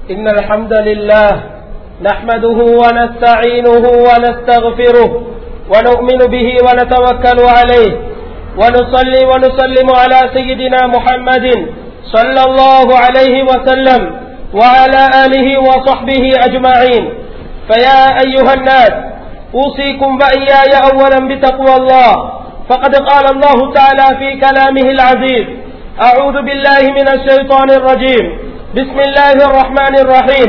إن الحمد لله نحمده ونستعينه ونستغفره ونؤمن به ونتوكل عليه ونصلي ونسلم على سيدنا محمد صلى الله عليه وسلم وعلى آله وصحبه أجمعين فيا أيها الناس أوصيكم وإياي أولا بتقوى الله فقد قال الله تعالى في كلامه العزيز أعوذ بالله من الشيطان الرجيم بسم الله الرحمن الرحيم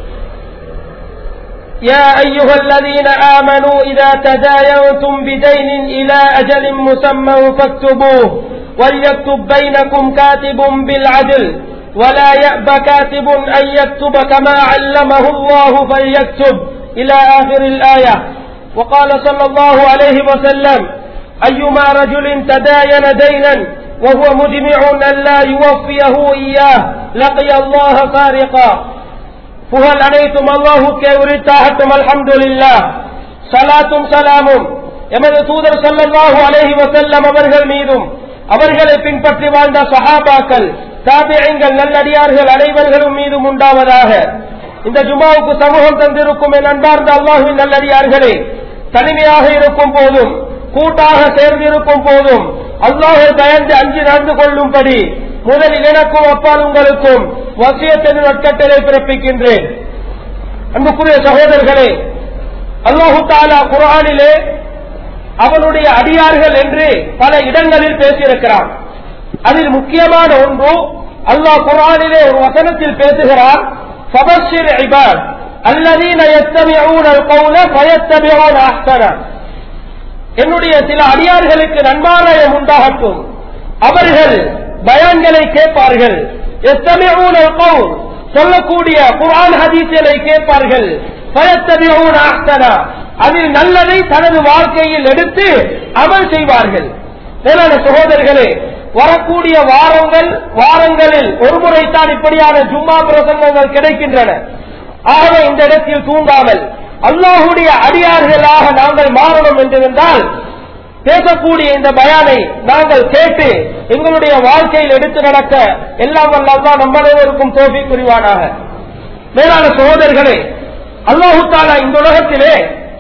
يا أيها الذين آمنوا إذا تداينتم بدين إلى أجل مسمى فاكتبوه وليكتب بينكم كاتب بالعدل ولا يأب كاتب أن يكتب كما علمه الله فليكتب إلى آخر الآية وقال صلى الله عليه وسلم أيما رجل تداين دينا وهو مجمع أن لا يوفيه إياه لقي الله فارقا புகழ் அனைத்தும் அல்லாஹுக்கே உரித்தாகட்டும் அல்ஹம்துலில்லா சலாத்தும் சலாமும் எமது தூதர் ஸல்லல்லாஹு அலைஹி வஸல்லம் அவர்கள் மீதும் அவர்களை பின்பற்றி வாழ்ந்த சஹாபாக்கள் தாபியங்கள் நல்லடியார்கள் அனைவர்களும் மீதும் உண்டாவதாக இந்த ஜுமாவுக்கு சமூகம் தந்திருக்கும் என் அன்பார்ந்த அல்லாஹுவின் நல்லடியார்களே தனிமையாக இருக்கும் போதும் கூட்டாக சேர்ந்திருக்கும் போதும் அல்லாஹை பயந்து அஞ்சு நடந்து கொள்ளும்படி முதலில் எனக்கும் அப்பால் உங்களுக்கும் வசியத்தின் நட்கட்டளை பிறப்பிக்கின்றேன் அன்புக்குரிய சகோதரர்களே அல்லாஹு தாலா குரானிலே அவனுடைய அடியார்கள் என்று பல இடங்களில் பேசியிருக்கிறான் அதில் முக்கியமான ஒன்று அல்லாஹ் குரானிலே ஒரு வசனத்தில் பேசுகிறார் فبشر عباد الذين يتبعون القول فيتبعون احسنه என்னுடைய சில அடியார்களுக்கு நன்மாராயம் உண்டாகட்டும் அவர்கள் பயான்களை கேட்பார்கள் எத்தனையூன சொல்லக்கூடிய குரான் ஹதீஸ்களை கேட்பார்கள் பயத்தனையூன ஆஸ்தனா அதில் நல்லதை தனது வாழ்க்கையில் எடுத்து அமல் செய்வார்கள் மேலான சகோதரர்களே வரக்கூடிய வாரங்கள் வாரங்களில் ஒரு முறைத்தான் இப்படியான ஜும்மா பிரசங்கங்கள் கிடைக்கின்றன ஆகவே இந்த இடத்தில் தூங்காமல் அல்லாஹுடைய அடியார்களாக நாங்கள் மாறணும் என்றிருந்தால் பேசக்கூடிய இந்த பயானை நாங்கள் கேட்டு எங்களுடைய வாழ்க்கையில் எடுத்து நடக்க எல்லாம் வல்லா நம்ம அனைவருக்கும் தோல்வி புரிவானாக மேலான சகோதரர்களே அல்லாஹு தாலா இந்த உலகத்திலே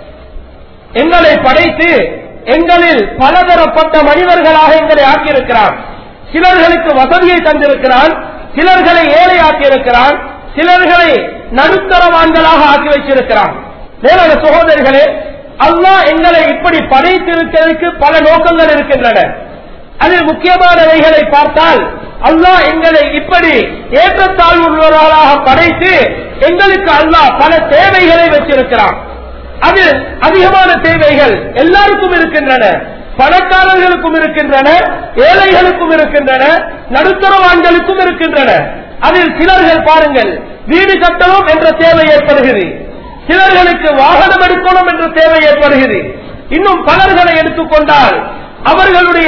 எங்களை படைத்து எங்களில் பலதரப்பட்ட மனிதர்களாக எங்களை ஆக்கியிருக்கிறான் சிலர்களுக்கு வசதியை தந்திருக்கிறான் சிலர்களை ஏழை ஆக்கியிருக்கிறான் சிலர்களை நடுத்தரவான்களாக ஆக்கி வச்சிருக்கிறான் மேலான சகோதரிகளே அல்லாஹ் எங்களை இப்படி படைத்திருக்கிறதுக்கு பல நோக்கங்கள் இருக்கின்றன அதில் முக்கியமானவைகளை பார்த்தால் அல்லாஹ் எங்களை இப்படி ஏற்றத்தாழ்வுள்ளவர்களாக படைத்து எங்களுக்கு அல்லாஹ் பல தேவைகளை வச்சிருக்கிறான் அது அதிகமான தேவைகள் எல்லாருக்கும் இருக்கின்றன பணக்காரர்களுக்கும் இருக்கின்றன ஏழைகளுக்கும் இருக்கின்றன நடுத்தரவான்களுக்கும் இருக்கின்றன அதில் சிலர்கள் பாருங்கள் வீடு கட்டணும் என்ற தேவை ஏற்படுகிறது சிலர்களுக்கு வாகனம் எடுக்கணும் என்ற தேவை ஏற்படுகிறது இன்னும் பலர்களை எடுத்துக்கொண்டால் அவர்களுடைய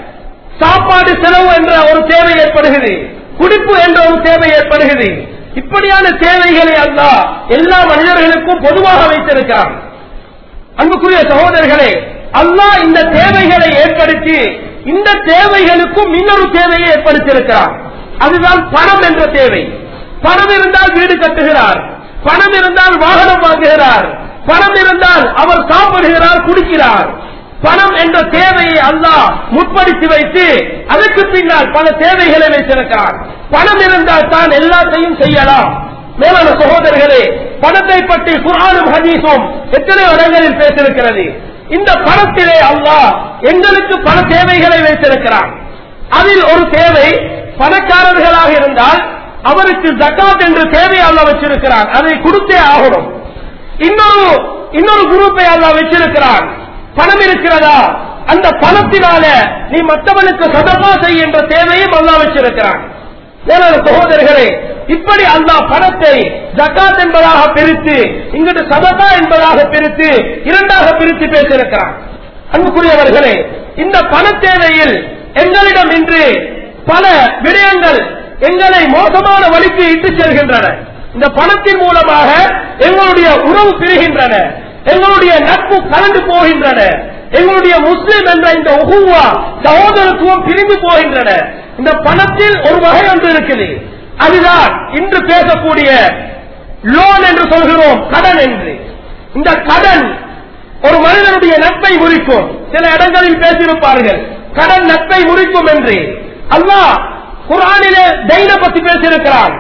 சாப்பாடு செலவு என்ற ஒரு தேவை ஏற்படுகிறது குடிப்பு என்ற ஒரு தேவை ஏற்படுகிறது இப்படியான தேவைகளை அல்ல எல்லா மனிதர்களுக்கும் பொதுவாக வைத்திருக்கிறான் அன்புக்குரிய சகோதரர்களே அல்லாஹ் இந்த தேவைகளை ஏற்படுத்தி இந்த தேவைகளுக்கும் இன்னொரு தேவையை ஏற்படுத்தியிருக்கிறார் அதுதான் பணம் என்ற தேவை பணம் இருந்தால் வீடு கட்டுகிறார் பணம் இருந்தால் வாகனம் வாங்குகிறார் பணம் இருந்தால் அவர் சாப்பிடுகிறார் குடிக்கிறார் பணம் என்ற தேவையை அல்லாஹ் முற்படுத்தி வைத்து அதற்கு பின்னால் பல தேவைகளை வைத்திருக்கிறார் பணம் இருந்தால் தான் எல்லாத்தையும் செய்யலாம் மேலான சகோதரர்களே பணத்தை பற்றி குரானும் ஹதீஸும் எத்தனை இடங்களில் பேசியிருக்கிறது இந்த பணத்திலே அல்லாஹ் எங்களுக்கு பல தேவைகளை வைத்திருக்கிறார் அதில் ஒரு தேவை பணக்காரர்களாக இருந்தால் அவருக்கு ஜக்காத் என்று தேவை அல்ல வச்சிருக்கிறார் அதை கொடுத்தே ஆகணும் இன்னொரு இன்னொரு குரூப்பை அல்ல வச்சிருக்கிறார் பணம் இருக்கிறதா அந்த பணத்தினால நீ மற்றவனுக்கு சதமா செய் என்ற தேவையும் அல்லா வச்சிருக்கிறான் மேலான சகோதரர்களே இப்படி அல்லாஹ் பணத்தை ஜக்காத் என்பதாக பிரித்து இங்கிட்டு சதகா என்பதாக பிரித்து இரண்டாக பிரித்து பேசியிருக்கிறான் அன்புக்குரியவர்களே இந்த பண தேவையில் எங்களிடம் இன்று பல விடயங்கள் எங்களை மோசமான வழிக்கு இட்டு செல்கின்றன இந்த பணத்தின் மூலமாக எங்களுடைய உறவு பிரிகின்றன எங்களுடைய நட்பு கலந்து போகின்றன எங்களுடைய முஸ்லிம் என்ற இந்த உகுவா சகோதரத்துவம் பிரிந்து போகின்றன இந்த பணத்தில் ஒரு வகை ஒன்று இருக்குது அதுதான் இன்று பேசக்கூடிய லோன் என்று சொல்கிறோம் கடன் என்று இந்த கடன் ஒரு மனிதனுடைய நட்பை முறிக்கும் சில இடங்களில் பேசியிருப்பார்கள் கடன் நட்பை முறிக்கும் என்று அல்லாஹ் குரானிலே தைன பத்தி பேசியிருக்கிறான்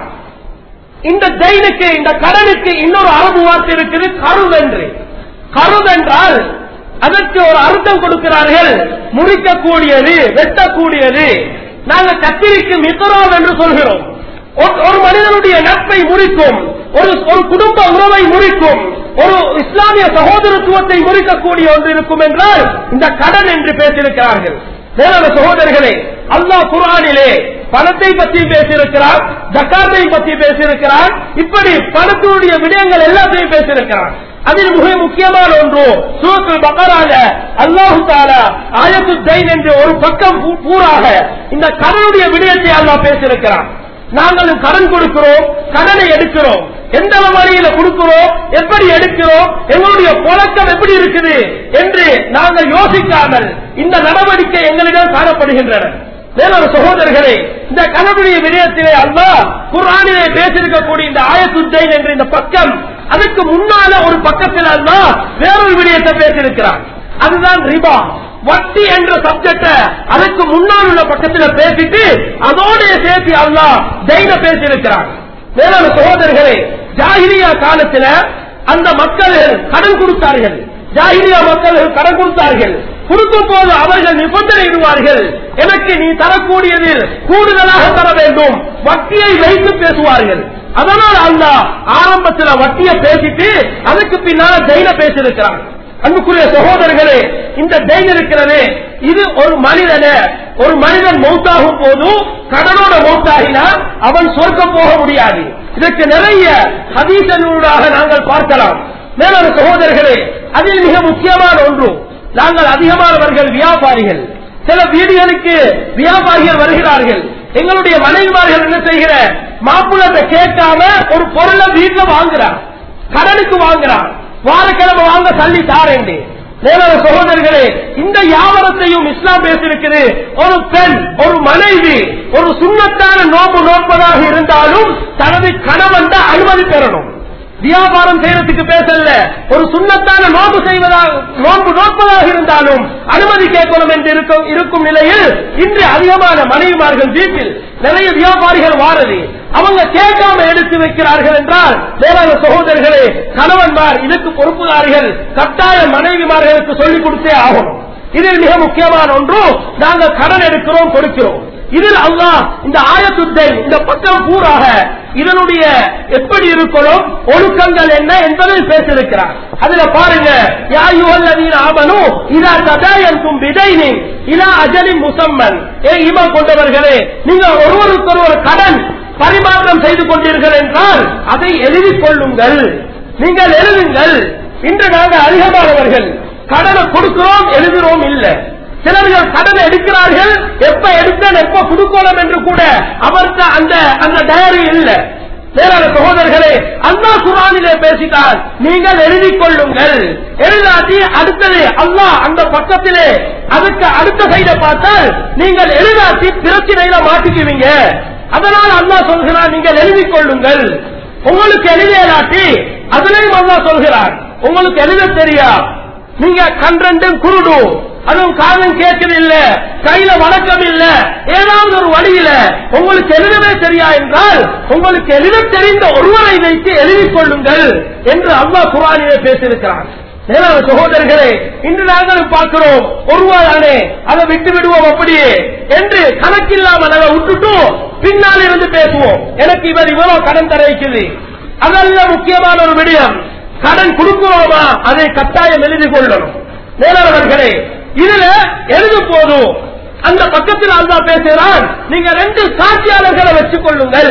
இந்த தைனுக்கு இந்த கடனுக்கு இன்னொரு அரபு வார்த்தை இருக்குது கருது என்று கருது என்றால் அதற்கு ஒரு அர்த்தம் கொடுக்கிறார்கள் முறிக்கக்கூடியது வெட்டக்கூடியது நாங்கள் கத்திரிக்கு மித்தரோம் என்று சொல்கிறோம் ஒரு- ஒரு மனிதனுடைய நட்பை முறிக்கும் ஒரு ஒரு குடும்ப உறவை முறிக்கும் ஒரு இஸ்லாமிய சகோதரத்துவத்தை முறிக்கக்கூடிய ஒன்று இருக்கும் என்றால் இந்த கடன் என்று பேசியிருக்கிறார்கள் மேலான சகோதரர்களே அல்லாஹ் குர்ஆனிலே பணத்தை பற்றி பேசியிருக்கிறார் ஜக்காத்தை பற்றி பேசியிருக்கிறார் இப்படி பணத்தினுடைய விடயங்கள் எல்லாத்தையும் பேசியிருக்கிறார் அதில் மிக முக்கியமான ஒன்று சூரத்துல் பக்கரால அல்லாஹு தாலா ஆயத்து தைன் என்று ஒரு பக்கம் பூ- பூராக இந்த கடனுடைய விடயத்தை அல்லாஹ் பேசியிருக்கிறார் நாங்களும் கடன் கொடுக்கிறோம் கடனை எடுக்கிறோம் எந்த வழியில கொடுக்கிறோம் எப்படி எடுக்கிறோம் எங்களுடைய புழக்கம் எப்படி இருக்குது என்று நாங்கள் யோசிக்காமல் இந்த நடவடிக்கை எங்களிடம் காணப்படுகின்றன மேலான சகோதரர்களே இந்த கடனுடைய விடயத்திலே அல்லாஹ் குர்ஆனிலே பேசியிருக்கக்கூடிய இந்த ஆயத்துத்தைன் என்ற இந்த பக்கம் அதுக்கு முன்னால ஒரு பக்கத்தில் அல்லாஹ் வேறொரு விடயத்தை பேசியிருக்கிறார் அதுதான் ரிபா வட்டி என்ற சப்ஜெக்ட அதுக்கு முன்னால் உள்ள பக்கத்தில் பேசிட்டு அதோட சேர்த்து அல்லாஹ் தைன பேசியிருக்கிறார் மேலான சகோதரர்களே ஜாகிரியா காலத்துல அந்த மக்கள் கடன் கொடுத்தார்கள் ஜாகிரியா மக்கள் கடன் கொடுத்தார்கள் கொடுக்கும் போது அவர்கள் நிபந்தனை இடுவார்கள் எனக்கு நீ தரக்கூடியதில் கூடுதலாக தர வேண்டும் வட்டியை வைத்து பேசுவார்கள் அதனால் அல்லாஹ் ஆரம்பத்தில் வட்டியை பேசிட்டு அதுக்கு பின்னால் தைன பேசியிருக்கிறார் அன்புக்குரிய சகோதரர்களே இந்த தைன் இருக்கிறது இது ஒரு மனிதன ஒரு மனிதன் மௌத்தாகும் போது கடனோட மௌத்தாகினா அவன் சொர்க்கம் போக முடியாது இதற்கு நிறைய ஹதீசனூடாக நாங்கள் பார்க்கலாம் மேலான சகோதரர்களே அதில் மிக முக்கியமான ஒன்று நாங்கள் அதிகமானவர்கள் வியாபாரிகள் சில வீடுகளுக்கு வியாபாரிகள் வருகிறார்கள் எங்களுடைய மனைவிமார்கள் என்ன செய்கிற மாப்பிள்ளத்தை கேட்காம ஒரு பொருளை வீட்டுல வாங்குறார் கடனுக்கு வாங்குறார் வாரக்கிழமை வாங்க தள்ளி தாரேன் மேலான சகோதரர்களே இந்த வியாபாரத்தையும் இஸ்லாம் பேசியிருக்கிறது ஒரு பெண் ஒரு மனைவி ஒரு சுண்ணத்தான நோம்பு நோட்பதாக இருந்தாலும் தனது கணவன் தான் அனுமதி பெறணும் வியாபாரம் செய்யறதுக்கு பேசல ஒரு சுண்ணத்தான நோன்பு செய்வதாக நோன்பு நோட்பதாக இருந்தாலும் அனுமதி கேட்கணும் என்று இருக்கும் இருக்கும் நிலையில் இன்று அதிகமான மனைவிமார்கள் வீட்டில் நிறைய வியாபாரிகள் வாரது அவங்க கேட்காம எடுத்து வைக்கிறார்கள் என்றால் மேலான சகோதரர்களே கணவன்மார் இதுக்கு பொறுப்புதாரிகள் கட்டாய மனைவிமார்களுக்கு சொல்லிக் கொடுத்தே ஆகணும் இதில் மிக முக்கியமான ஒன்று நாங்கள் கடன் எடுக்கிறோம் கொடுக்கிறோம் இதில் அல்லாஹ் இந்த ஆயத்துத்தை இந்த பக்கம் பூராக இதனுடைய எப்படி இருக்கணும் ஒழுக்கங்கள் என்ன என்பதை பேசியிருக்கிறார் அதுல பாருங்க யாயுவல்லதீன் ஆமனு இதா ததாயன்கும் விதைனி இதா அஜலின் முசம்மன் ஏ இமா கொண்டவர்களே நீங்க ஒருவருக்கொருவர் கடன் பரிமாற்றம் செய்து கொண்டீர்கள் என்றால் அதை எழுதிக் கொள்ளுங்கள் நீங்கள் எழுதுங்கள் இன்று நாங்கள் அதிகமானவர்கள் கடனை கொடுக்கிறோம் எழுதுகிறோம் இல்லை சிலர்கள் கடன் எடுக்கிறார்கள் எப்ப எடுத்தேன் எப்ப கொடுக்கணும் என்று கூட அவருக்கு அந்த அந்த டயரி இல்ல வேறான சகோதரர்களே அண்ணா குரானிலே பேசிட்டால் நீங்கள் எழுதிக் கொள்ளுங்கள் எழுதாட்டி அடுத்தது அல்லாஹ் அந்த பக்கத்திலே அதுக்கு அடுத்த சைட பார்த்தால் நீங்கள் எழுதாட்டி பிரச்சனையில மாட்டிக்குவீங்க அதனால் அல்லாஹ் சொல்கிறார் நீங்கள் எழுதிக் கொள்ளுங்கள் உங்களுக்கு எழுதியலாட்டி அதுலயும் அல்லாஹ் சொல்கிறார் உங்களுக்கு எழுத தெரியா நீங்க கன்றண்டும் குருடு அதுவும் காலம் கேட்கறது இல்ல கையில வணக்கம் இல்ல ஏதாவது ஒரு வழியில உங்களுக்கு எழுதவே தெரியா என்றால் உங்களுக்கு எழுத தெரிந்த ஒருவரை வைத்து எழுதிக் கொள்ளுங்கள் என்று அல்லாஹ் குரானிலே பேசியிருக்கிறார் மேலான சகோதரர்களே இன்று நாங்கள் பார்க்கிறோம் ஒருவரானே அதை விட்டு விடுவோம் அப்படியே என்று கணக்கில்லாம நாங்கள் விட்டுட்டு பின்னால் இருந்து பேசுவோம் எனக்கு இவர் இவ்வளவு கடன் தர வைக்குது அதெல்லாம் முக்கியமான ஒரு விடயம் கடன் கொடுக்கிறோமா அதை கட்டாயம் எழுதி கொள்ளணும் மேலாளர்களே இதுல எழுதும் போதும் அந்த பக்கத்தில் அல்லா பேசுகிறான் நீங்க ரெண்டு சாட்சியாளர்களை வச்சுக் கொள்ளுங்கள்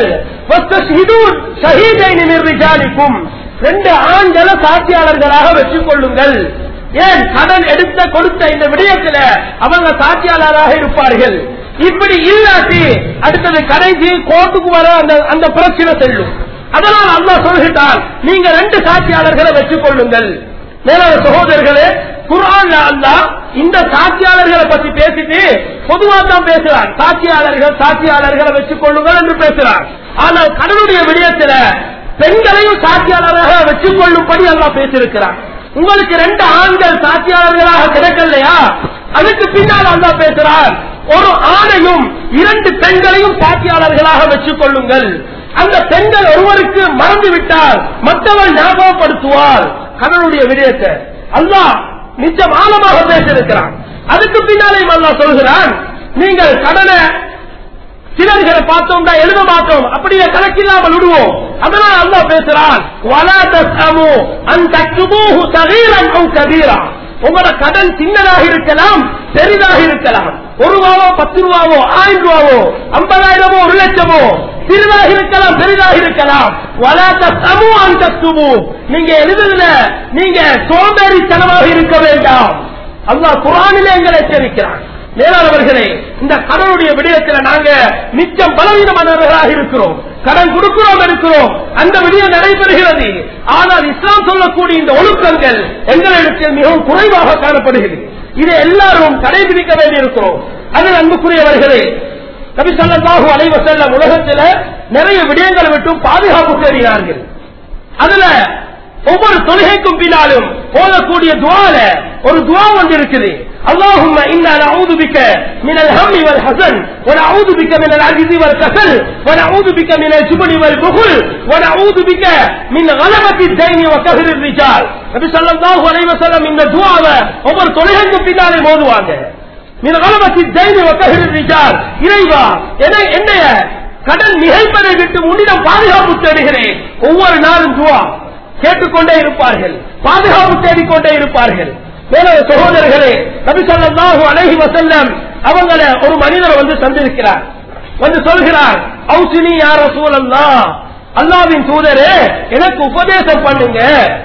நிர்விஜாலிக்கும் ரெண்டு ஆண்களை சாட்சியாளர்களாக வச்சுக் கொள்ளுங்கள் ஏன் கடன் எடுத்த கொடுத்த இந்த விடயத்துல அவங்க சாட்சியாளராக இருப்பார்கள் இப்படி இல்லாட்டி அடுத்தது கடைசி கோர்ட்டுக்கு வர அந்த அந்த பிரச்சனை செல்லும் அதனால் அல்லா சொல்கிறான் நீங்க ரெண்டு சாட்சியாளர்களை வச்சுக் கொள்ளுங்கள் மேலான சகோதரர்களே குரான் அல்லா இந்த சாட்சியாளர்களை பத்தி பேசிட்டு பொதுவா தான் பேசுறான் சாட்சியாளர்கள் சாட்சியாளர்களை வச்சுக் கொள்ளுங்கள் என்று பேசுறான் ஆனால் கடனுடைய விடயத்துல பெண்களையும் சாட்சியாளராக வச்சுக் கொள்ளும்படி அல்லாஹ் பேசியிருக்கிறான் உங்களுக்கு ரெண்டு ஆண்கள் சாட்சியாளர்களாக கிடைக்கலையா அதுக்கு பின்னால் அல்லாஹ் பேசுறார் ஒரு ஆணையும் இரண்டு பெண்களையும் சாட்சியாளர்களாக வச்சுக் கொள்ளுங்கள் அந்த பெண்கள் ஒருவருக்கு மறந்து விட்டால் மற்றவர் ஞாபகப்படுத்துவார் கடனுடைய விடயத்தை அல்லாஹ் நிச்சயம் ஆழமாக பேசியிருக்கிறான் அதுக்கு பின்னாலேயும் அல்லாஹ் சொல்கிறான் நீங்கள் கடனை சிலர்களை பார்த்தோம்னா எழுத மாட்டோம் அப்படியே கணக்கில்லாமல் விடுவோம் அதனால் அல்லாஹ் பேசுறான் வலா தஸ்அமு அன் தக்துபூஹு சகீரன் அவு கபீரா உங்களோட கடன் சின்னதாக இருக்கலாம் பெரிதாக இருக்கலாம் ஒரு ரூபாவோ பத்து ரூபாவோ ஆயிரம் ரூபாவோ ஐம்பதாயிரமோ ஒரு லட்சமோ சிறிதாக இருக்கலாம் பெரிதாக இருக்கலாம் வலா தஸ்அமு அன் தக்துபு நீங்க எழுதுல நீங்க சோம்பேறித்தனமாக இருக்க வேண்டாம் அல்லாஹ் குரானிலே எங்களை எச்சரிக்கிறான் மேலாளர்களே இந்த கடனுடைய விடயத்தில் நாங்க மிச்சம் பலவீனமானவர்களாக இருக்கிறோம் கடன் கொடுக்கிறோம் இருக்கிறோம் அந்த விடயம் நடைபெறுகிறது ஆனால் இஸ்லாம் சொல்லக்கூடிய இந்த ஒழுக்கங்கள் எங்களிடத்தில் மிகவும் குறைவாக காணப்படுகிறது இதை எல்லாரும் கடைபிடிக்க வேண்டியிருக்கிறோம் அது அன்புக்குரியவர்களே நபி ஸல்லல்லாஹு அலைஹி வஸல்லம் உலகத்தில் நிறைய விடயங்களை விட்டு பாதுகாப்பு தேடினார்கள் அதுல ஒவ்வொரு தொழுகைக்கும் பின்னாலும் ஓதக்கூடிய துவால ஒரு துவா ஒன்று இருக்குது اللهم إنا نعوذ بك من الهم والحزن ونعوذ بك من العجز والكسل ونعوذ بك من الجبن والبخل ونعوذ بك من غلبة الدين وكهر الرجال நபி ஸல்லல்லாஹு அலைஹி வஸல்லம் இந்த துஆவை ஒவ்வொரு தொழுகைக்கும் பின்னாலே ஓதுவாங்க من غلبة الدين وكهر الرجال இறைவா என்னை என்னைய கடன் நிகழ்ப்பதை விட்டு உன்னிடம் பாதுகாப்பு தேடுகிறேன் ஒவ்வொரு நாளும் துவா கேட்டுக்கொண்டே இருப்பார்கள் பாதுகாப்பு தேடிக்கொண்டே இருப்பார்கள் மேலும் சகோதரர்களே நபி ஸல்லல்லாஹு அலைஹி வஸல்லம் அவங்கள ஒரு மனிதர் வந்து சந்திருக்கிறார் வந்து சொல்கிறார் அவுசினி யா ரசூலல்லாஹ் அல்லாஹ்வின் தூதரே எனக்கு உபதேசம் பண்ணுங்க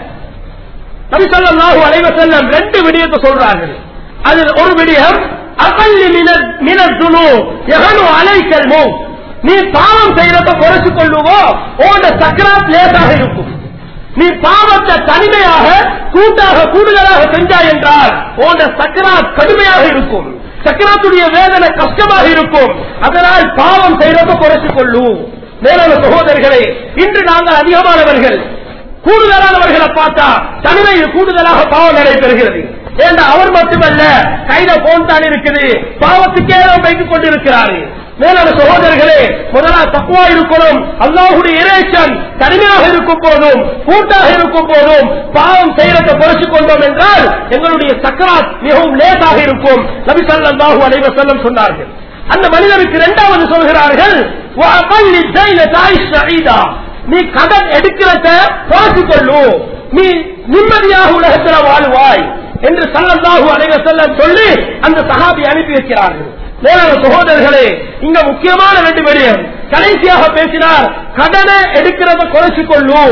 நபி ஸல்லல்லாஹு அலைஹி வஸல்லம் ரெண்டு விடயத்தை சொல்றார்கள் அதில் ஒரு விடயம் அகல்லி மினர் மினர் துனு யஹனு அலைக்கல் மௌத் நீ பாவம் செய்யறத குறைச்சு கொள்ளுவோ உன்னோட சக்கராத் லேசாக இருக்கும் நீ பாவத்தை தனிமையாக கூட்டாக கூடுதலாக செஞ்சாய் என்றால் உன்னோட சக்கராத் கடுமையாக இருக்கும் சக்கராத்துடைய வேதனை கஷ்டமாக இருக்கும் அதனால் பாவம் செய்யறத குறைச்சு கொள்ளும் மேலான சகோதரர்களே இன்று நாங்கள் அதிகமானவர்கள் கூடுதலானவர்களை பார்த்தா தனிமையில் கூடுதலாக பாவம் நடைபெறுகிறது ஏண்டா அவர் மட்டுமல்ல கையில போன் தான் இருக்குது பாவத்துக்கே வைத்துக் கொண்டிருக்கிறாரு மேலான சகோதரர்களே முதலா தக்குவா இருக்கணும் அல்லாஹுடைய இறைச்சன் தனிமையாக இருக்கும் போதும் கூட்டாக இருக்கும் போதும் பாவம் செய்யறதை குறைச்சு கொண்டோம் என்றால் எங்களுடைய சக்கராத் மிகவும் லேசாக இருக்கும் நபி ஸல்லல்லாஹு அலைஹி வஸல்லம் சொன்னார்கள் அந்த மனிதருக்கு இரண்டாவது சொல்கிறார்கள் "வஅகல்லி தைன தாயிஷ் ஸஈதா." நீ கடன் எடுக்கிறத குறைச்சு கொள்ளு நீ நிம்மதியாக உலகத்தில் வாழ்வாய் என்று சல்லல்லாஹு அலைஹி வஸல்லம் சொல்லி அந்த சஹாபி அனுப்பி வைக்கிறார்கள் மேலான சகோதரர்களே இங்க முக்கியமான ரெண்டு விடயம் கடைசியாக பேசினார் கடனை எடுக்கிறத குறைச்சு கொள்ளு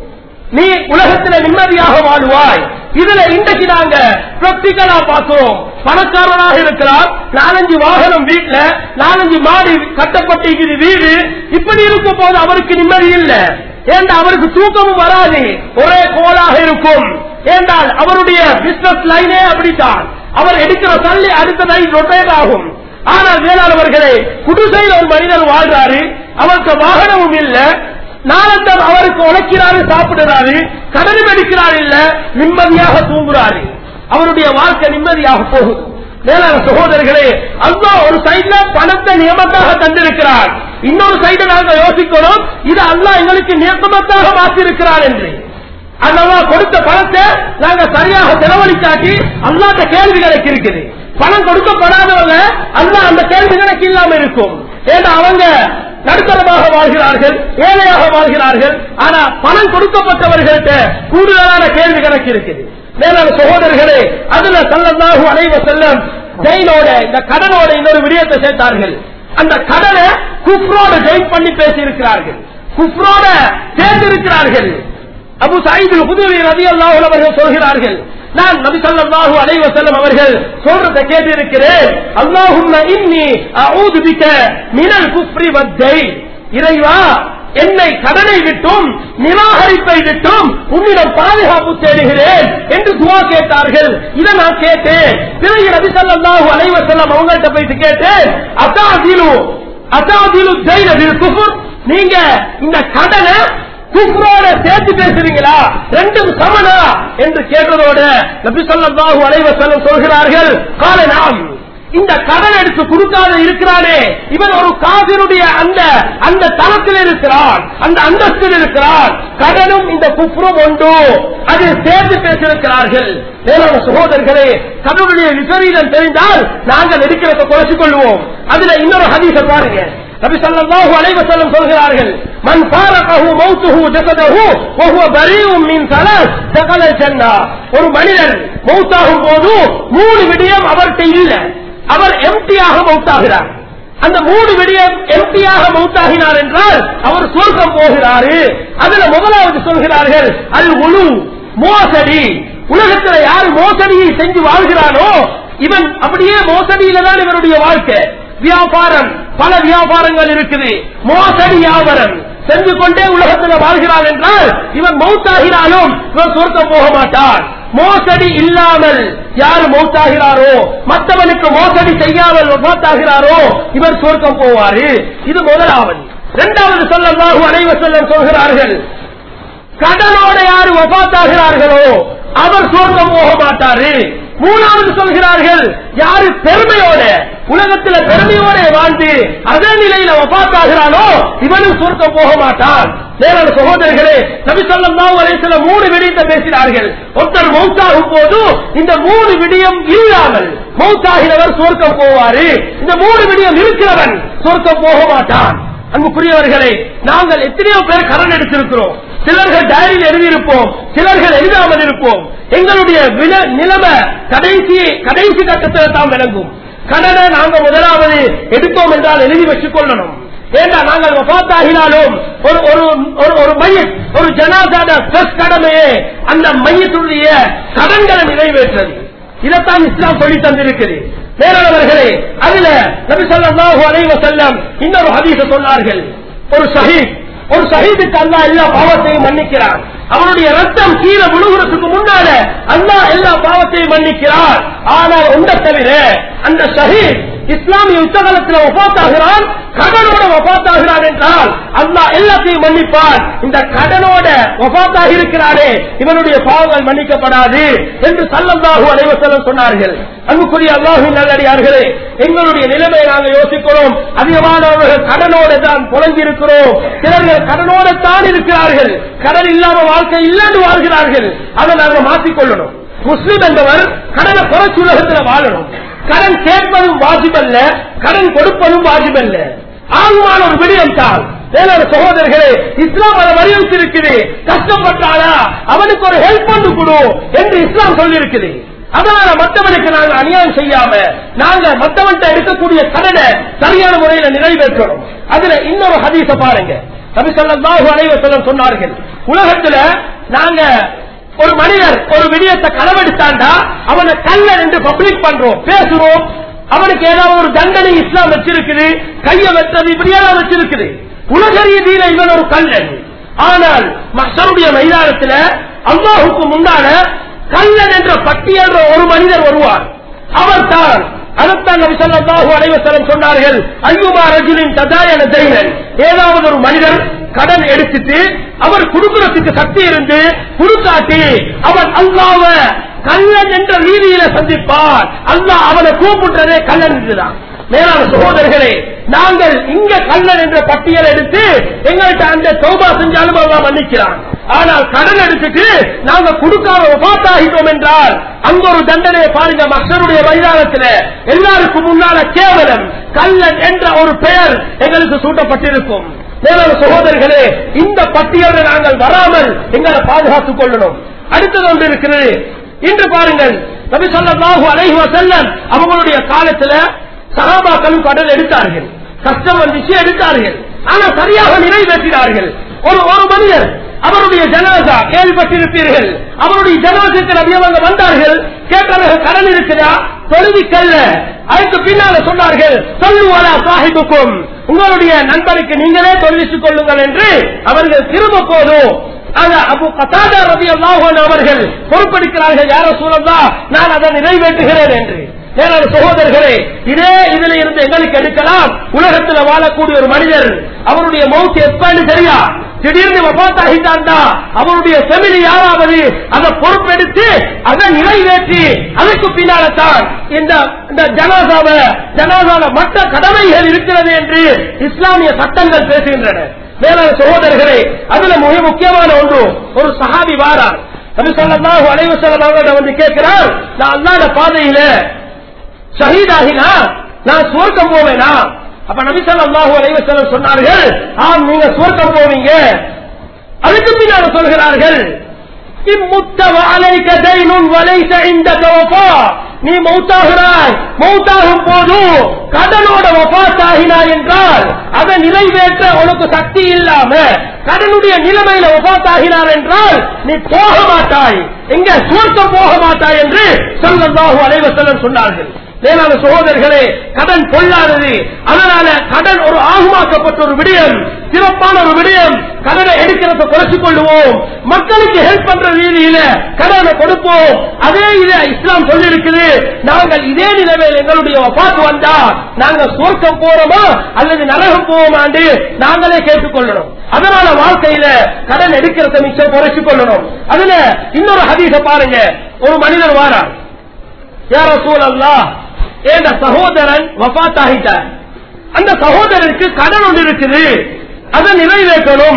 நீ உலகத்துல நிம்மதியாக வாழ்வாய் இதுல இன்றைக்கு நாங்க பிராக்டிக்கலா பார்க்கிறோம் பணக்காரனாக இருக்கிறார் நாலஞ்சு வாகனம் வீட்டுல நாலஞ்சு மாடி கட்டப்பட்டிருக்குது வீடு இப்படி இருக்கும் போது அவருக்கு நிம்மதி இல்ல ஏண்டா அவருக்கு தூக்கமும் வராது ஒரே கோலாக இருக்கும் ஏண்டால் அவருடைய பிசினஸ் லைனே அப்படித்தான் அவர் எடுக்கிற தள்ளி அடுத்த லைன் ரொட்டேட் ஆகும் ஆனால் வேளாளர்களே குடிசையில் ஒரு மனிதர் வாழ்றாரு அவருக்கு வாகனமும் இல்ல நாளந்தம் அவருக்கு உழைக்கிறாரு சாப்பிடுறாரு கடனும் எடுக்கிறார் இல்ல நிம்மதியாக தூங்குறாரு அவருடைய வாழ்க்கை நிம்மதியாக போகுது மேலான சகோதரர்களே அல்லா ஒரு சைட்ல பணத்தை நியமத்தாக தந்திருக்கிறார் இன்னொரு சைடு நாங்கள் யோசிக்கணும் இது அல்லா எங்களுக்கு நியமத்தாக மாற்றிருக்கிறார் என்று அல்லவா கொடுத்த பணத்தை நாங்க சரியாக செலவழிக்காட்டி அல்லாட்ட கேள்வி கணக்கு இருக்குது பணம் கொடுக்கப்படாதவங்க அல்லா அந்த கேள்வி கணக்கு இல்லாம இருக்கும் ஏன்னா அவங்க நடுத்தரமாக வாழ்கிறார்கள் ஏழையாக வாழ்கிறார்கள் ஆனா பணம் கொடுக்கப்பட்டவர்கள்ட்ட கூடுதலான கேள்வி கணக்கு இருக்குது மேலான சகோதரர்களே அதுல சல்லல்லாஹு அலைவ செல்லம் ஜெயிலோட இந்த கடனோட இன்னொரு விடயத்தை சேர்த்தார்கள் அந்த கடனை குப்ரோட ஜெயின் பண்ணி பேசி இருக்கிறார்கள் குப்ரோட சேர்ந்திருக்கிறார்கள் அபு சாயிது புதுவை ரதி அல்லாஹ் அவர்கள் சொல்கிறார்கள் நான் நபி ஸல்லல்லாஹு அலைஹி வஸல்லம் அவர்கள் சொல்றத கேட்டிருக்கிறேன் அல்லாஹும்ம இன்னி அஊது பிக மினல் குஃப்ரி வத்தை இறைவா என்னை கடனை விட்டும் நிராகரிப்பை விட்டும் உன்னிடம் பாதுகாப்பு தேடுகிறேன் என்று துவா கேட்டார்கள் இதை நான் கேட்டேன் பிறகு நபி ஸல்லல்லாஹு அலைஹி வஸல்லம் அவங்கள்ட்ட போயிட்டு கேட்டேன் அத்தாதிலு அத்தாதிலு தைன பில் குஃப்ர் நீங்க இந்த கடனை குஃப்ரோட சேர்த்து பேசுறீங்களா ரெண்டும் சமனா என்று கேட்டதோடு நபி ஸல்லல்லாஹு அலைஹி வஸல்லம் சொல்கிறார்கள் கால நாம் இந்த கடன் எடுத்து கொடுக்காத இருக்கிறானே இவன் ஒரு காபிருடைய அந்த அந்த தளத்தில் இருக்கிறான் அந்த அந்தஸ்தில் இருக்கிறான் கடனும் இந்த குப்ரும் உண்டு அது சேர்த்து பேசியிருக்கிறார்கள் மேலான சகோதரர்களே கடனுடைய விபரீதம் தெரிந்தால் நாங்கள் இருக்கிறத குறைச்சிக் கொள்வோம் அதுல இன்னொரு ஹதீஸ பாருங்க நபி ஸல்லல்லாஹு அலைஹி வஸல்லம் சொல்கிறார்கள் மன் ஃபாரகஹு மௌத்துஹு ஜஸதஹு வஹுவ பரீஉம் மின் ஸலாத் தகல ஜன்னா ஒரு மனிதன் மௌத்தாகும் போது மூணு விடயம் அவர்கிட்ட இல்ல அவர் எம்டியாக மௌத்தாகிறார் அந்த மூணு விடயம் எம்டியாக மௌத்தாகினார் என்றால் அவர் சொர்க்கம் போகிறாரு அதுல முதலாவது சொல்கிறார்கள் அது உழு மோசடி உலகத்துல யார் மோசடியை செஞ்சு வாழ்கிறானோ இவன் அப்படியே மோசடியில தான் இவருடைய வாழ்க்கை வியாபாரம் பல வியாபாரங்கள் இருக்குது மோசடி வியாபாரம் செஞ்சு கொண்டே உலகத்தில் வாழ்கிறான் என்றால் இவன் மௌத்தாகினாலும் இவன் சொர்க்கம் போக மாட்டான் மோசடி இல்லாமல் யார் மௌத்தாகிறாரோ மற்றவனுக்கு மோசடி செய்யாமல் மௌத்தாகிறாரோ இவர் சொர்க்கம் போவாரு இது முதலாவது இரண்டாவது சொல்லமாக அனைவர் செல்லம் சொல்கிறார்கள் கடனோட யாரு வபாத்தாகிறார்களோ அவர் சொர்க்கம் போக மாட்டாரு மூணாவது சொல்கிறார்கள் யாரு பெருமையோட உலகத்துல பெருமையோட வாழ்ந்து அதே நிலையில வபாத்தாகிறானோ இவனும் சொர்க்கம் போக மாட்டான் வேறான சகோதரர்களே நபி ஸல்லல்லாஹு அலைஹி வஸல்லம் மூணு விடயத்தை பேசினார்கள் ஒருத்தர் மௌத்தாகும் போது இந்த மூணு விடயம் இல்லாமல் மௌத்தாகிறவர் சொர்க்கம் போவாரு இந்த மூணு விடயம் இருக்கிறவன் சொர்க்கம் போக மாட்டான் அன்புக்குரியவர்களே நாங்கள் எத்தனையோ பேர் கடன் எடுத்திருக்கிறோம் சிலர்கள் டைரியில் எழுதியிருப்போம் சிலர்கள் எழுதாமல் இருப்போம் எங்களுடைய வில- நிலைமை கடைசி கடைசி கட்டத்தில் தான் விளங்கும் கடனை நாங்க முதலாவது எடுத்தோம் என்றால் எழுதி வச்சுக் கொள்ளணும் ஏண்டா நாங்கள் வபாத்தாகினாலும் ஒரு ஒரு ஒரு ஒரு மையத் ஒரு ஜனாதான ஸ்ட்ரெஸ் கடமையே அந்த மையத்துடைய கடன்களை நிறைவேற்றது இதைத்தான் இஸ்லாம் சொல்லி தந்திருக்கிறது வேறவர்களே அதுல நபி ஸல்லல்லாஹு அலைஹி வஸல்லம் இன்னொரு ஹதீஸ சொன்னார்கள் ஒரு ஷஹீத் ஒரு ஷஹீதுக்கு அல்லாஹ் எல்லா பாவத்தையும் மன்னிக்கிறான் அவனுடைய ரத்தம் கீழே விழுகிறதுக்கு முன்னால அல்லாஹ் எல்லா பாவத்தையும் மன்னிக்கிறான் ஆனால் ஒன்றை தவிர அந்த ஷஹீத் இஸ்லாமிய யுத்தகலத்தில் ஒப்பாத்தாகிறான் கடனோட ஒப்பாத்தாகிறான் என்றால் அல்லாஹ் எல்லாத்தையும் மன்னிப்பான் இந்த கடனோட ஒப்பாத்தாக இருக்கிறானே இவனுடைய பாவங்கள் மன்னிக்கப்படாது என்று சல்லல்லாஹு அலைவசல்லம் சொன்னார்கள் அன்புக்குரிய அல்லாஹின் நல்லடியார்களே எங்களுடைய நிலைமை நாங்கள் யோசிக்கிறோம் அதிகமானவர்கள் கடனோட தான் புலஞ்சிருக்கிறோம் சிலர்கள் கடனோட தான் இருக்கிறார்கள் கடன் இல்லாம வாழ்க்கை இல்லாண்டு வாழ்கிறார்கள் அதை நாங்கள் மாற்றிக்கொள்ளணும் முஸ்லிம் என்பவர் கடனை குறைச்சு உலகத்தில் வாழணும் கடன் கேட்பதும் வாஜிபல்ல கடன் கொடுப்பதும் வாஜிபல்ல ஆகுமான ஒரு விடயம் தான் வேளாண் சகோதரர்களே இஸ்லாம் அதை வலியுறுத்திருக்குது கஷ்டப்பட்டாளா அவனுக்கு ஒரு ஹெல்ப் பண்ணு கொடு என்று இஸ்லாம் சொல்லியிருக்குது அதனால மற்றவனுக்கு நாங்கள் அநியாயம் செய்யாம நாங்க மற்றவன்கிட்ட இருக்கக்கூடிய கடனை சரியான முறையில நிறைவேற்றணும் அதுல இன்னொரு ஹதீஸ பாருங்க நபி ஸல்லல்லாஹு அலைஹி வஸல்லம் சொன்னார்கள் உலகத்துல நாங்க ஒரு மனிதர் ஒரு விடயத்தை களவெடுத்தாண்டா அவனை கல்லன் என்று பப்ளிக் பண்றோம் பேசுறோம் அவனுக்கு ஏதாவது ஒரு தண்டனை இஸ்லாம் வச்சிருக்குது கைய வெட்டது இப்படியெல்லாம் வச்சிருக்குது உலக ரீதியில இவன் ஒரு கல்லன் ஆனால் மக்களுடைய மைதானத்துல அல்லாஹுக்கு முன்னால கல்லன் என்ற பட்டியல் ஒரு மனிதர் வருவார் அவர் தான் அதைத்தான் நபி ஸல்லல்லாஹு அலைஹி வஸல்லம் சொன்னார்கள் அய்யுபா ரஜுலின் ததாயன தைனன் ஏதாவது ஒரு மனிதர் கடன் எடுத்துட்டு அவர் கொடுக்கிறதுக்கு சக்தி இருந்து கொடுக்காட்டி அவன் அல்லாவ கல்லன் என்ற ரீதியில சந்திப்பார் அல்லாஹ் அவனை கூப்பிடுறதே கல்லன் என்றுதான் மேலான சகோதரர்களே நாங்கள் இங்க கல்லன் என்ற பட்டியல் எடுத்து எங்கள்கிட்ட அந்த தௌபா செஞ்சாலும் அல்லாஹ் மன்னிக்கிறான் ஆனால் கடன் எடுத்துட்டு நாங்க கொடுக்காம பார்த்தாகிட்டோம் என்றால் அங்க ஒரு தண்டனை பாருங்க மக்களுடைய மைதானத்தில் எல்லாருக்கும் முன்னால கேவலம் கல்லன் என்ற ஒரு பெயர் எங்களுக்கு சூட்டப்பட்டிருக்கும் மேலான சகோதரர்களே இந்த பட்டியலில் நாங்கள் வராமல் எங்களை பாதுகாத்துக் கொள்ளணும் அடுத்தது ஒன்று இருக்கிறது இன்று பாருங்கள் நபி ஸல்லல்லாஹு அலைஹி வஸல்லம் அவங்களுடைய காலத்துல சஹாபாக்களும் கடன் எடுத்தார்கள் கஷ்டம் வந்துச்சு எடுத்தார்கள் ஆனா சரியாக நிறைவேற்றினார்கள் ஒரு ஒரு மனிதர் அவருடைய ஜனாசா கேள்விப்பட்டிருப்பீர்கள் அவருடைய ஜனாசத்தில் நபியவங்க வந்தார்கள் கேட்டார்கள் கடன் இருக்குதா தொழுவிக்கல்ல அதுக்கு பின்னால சொன்னார்கள் சொல்லுவாரா சாஹிபுக்கும் உங்களுடைய நண்பருக்கு நீங்களே தொழுவித்துக் கொள்ளுங்கள் என்று அவர்கள் திரும்ப போதும் ஆனா அபு கத்தாதா ரவி அல்லாஹன் அவர்கள் பொறுப்பெடுக்கிறார்கள் யார சூழல்லா நான் அதை நிறைவேற்றுகிறேன் என்று மேலான சகோதரர்களே இதே இதுல இருந்து எங்களுக்கு எடுக்கலாம் உலகத்தில் வாழக்கூடிய ஒரு மனிதர் அவருடைய மௌத்து எப்பன்னு சரியா திடீர்னு வபாத்தாகிட்டாண்டா அவருடைய செமிலி யாராவது அதை பொறுப்பெடுத்து அதை நிறைவேற்றி அதுக்கு பின்னால தான் இந்த இந்த ஜனாசாவ ஜனாசால மற்ற கடமைகள் இருக்கிறது என்று இஸ்லாமிய சட்டங்கள் பேசுகின்றன மேலான சகோதரர்களே அதுல மிக முக்கியமான ஒன்று ஒரு சஹாபி வாரார் நபி ஸல்லல்லாஹு அலைஹி வஸல்லம் அவர்களிடம் வந்து கேட்கிறார் நான் அல்லாஹ்வுடைய பாதையில ஷஹீதாகினா நான் சுவர்க்கம் போவேனா அப்ப நபி ஸல்லல்லாஹு அலைஹி வஸல்லம் சொன்னார்கள் ஆம் நீங்க சுவர்க்கம் போவீங்க அதுக்கு பின்னால் சொல்கிறார்கள் இம்முத்த வஅலைக தைனுன் வலைஸ இந்தக வஃபா நீ மௌத்தாகிறாய் மௌத்தாகும் போது கடனோட வபாத்தாகினாய் என்றால் அதை நிறைவேற்ற உனக்கு சக்தி இல்லாம கடனுடைய நிலைமையில வபாத்தாகினார் என்றால் நீ போக மாட்டாய் எங்க சுவர்க்கம் போக மாட்டாய் என்று சொல்லல்லாஹு அலைவசல்லம் சொன்னார்கள் மேலான சகோதரர்களே கடன் பொல்லாதது அதனால கடன் ஒரு ஆகுமாக்கப்பட்ட ஒரு விடயம் சிறப்பான ஒரு விடயம் கடனை எடுக்கிறத குறைச்சிக் கொள்ளுவோம் மக்களுக்கு ஹெல்ப் பண்ற ரீதியில கடனை கொடுப்போம் அதே இதை இஸ்லாம் சொல்லி இருக்குது நாங்கள் இதே நிலைமையில் எங்களுடைய பார்த்து வந்தா நாங்க சுவர்க்கம் போறோமா அல்லது நரகம் போவோமாண்டு நாங்களே கேட்டுக்கொள்ளணும் அதனால வாழ்க்கையில கடன் எடுக்கிறத மிச்சம் குறைச்சிக் கொள்ளணும் அதுல இன்னொரு ஹதீஸ பாருங்க ஒரு மனிதர் வாரார் யார சூழல்லா என் சகோதரன் வபாத் ஆகிட்டார் அந்த சகோதரனுக்கு கடன் ஒன்று இருக்குது அதை நிறைவேற்றணும்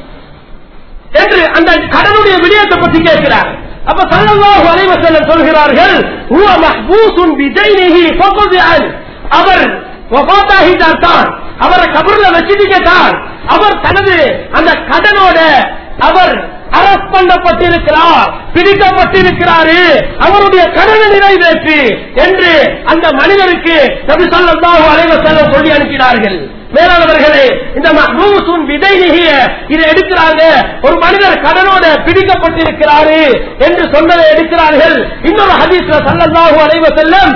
என்று அந்த கடனுடைய விடயத்தை பற்றி கேட்கிறார் அப்ப சல்லல்லாஹு அலைஹி வஸல்லம் சொல்கிறார்கள் ஹுவ மஹ்பூசுன் பிதைனிஹி ஃபக்திஅன் அவர் வஃபாத் ஆகிட்டார் தான் அவரை கபர்ல வச்சிட்டீங்க தான் அவர் தனது அந்த கடனோட அவர் அரஸ்ட் பண்ணப்பட்டிருக்கிறார் பிடிக்கப்பட்டிருக்கிறாரு அவருடைய கடனை நிறைவேற்றி என்று அந்த மனிதருக்கு நபி ஸல்லல்லாஹு அலைஹி வஸல்லம் சொல்லி அனுப்பினார்கள் மேலானவர்களே இந்த மஹ்மூசுன் விதைநிகிய இதை எடுக்கிறாங்க ஒரு மனிதர் கடனோட பிடிக்கப்பட்டிருக்கிறாரு என்று சொன்னதை எடுக்கிறார்கள் இன்னொரு ஹதீஸ்ல ஸல்லல்லாஹு அலைஹி வஸல்லம்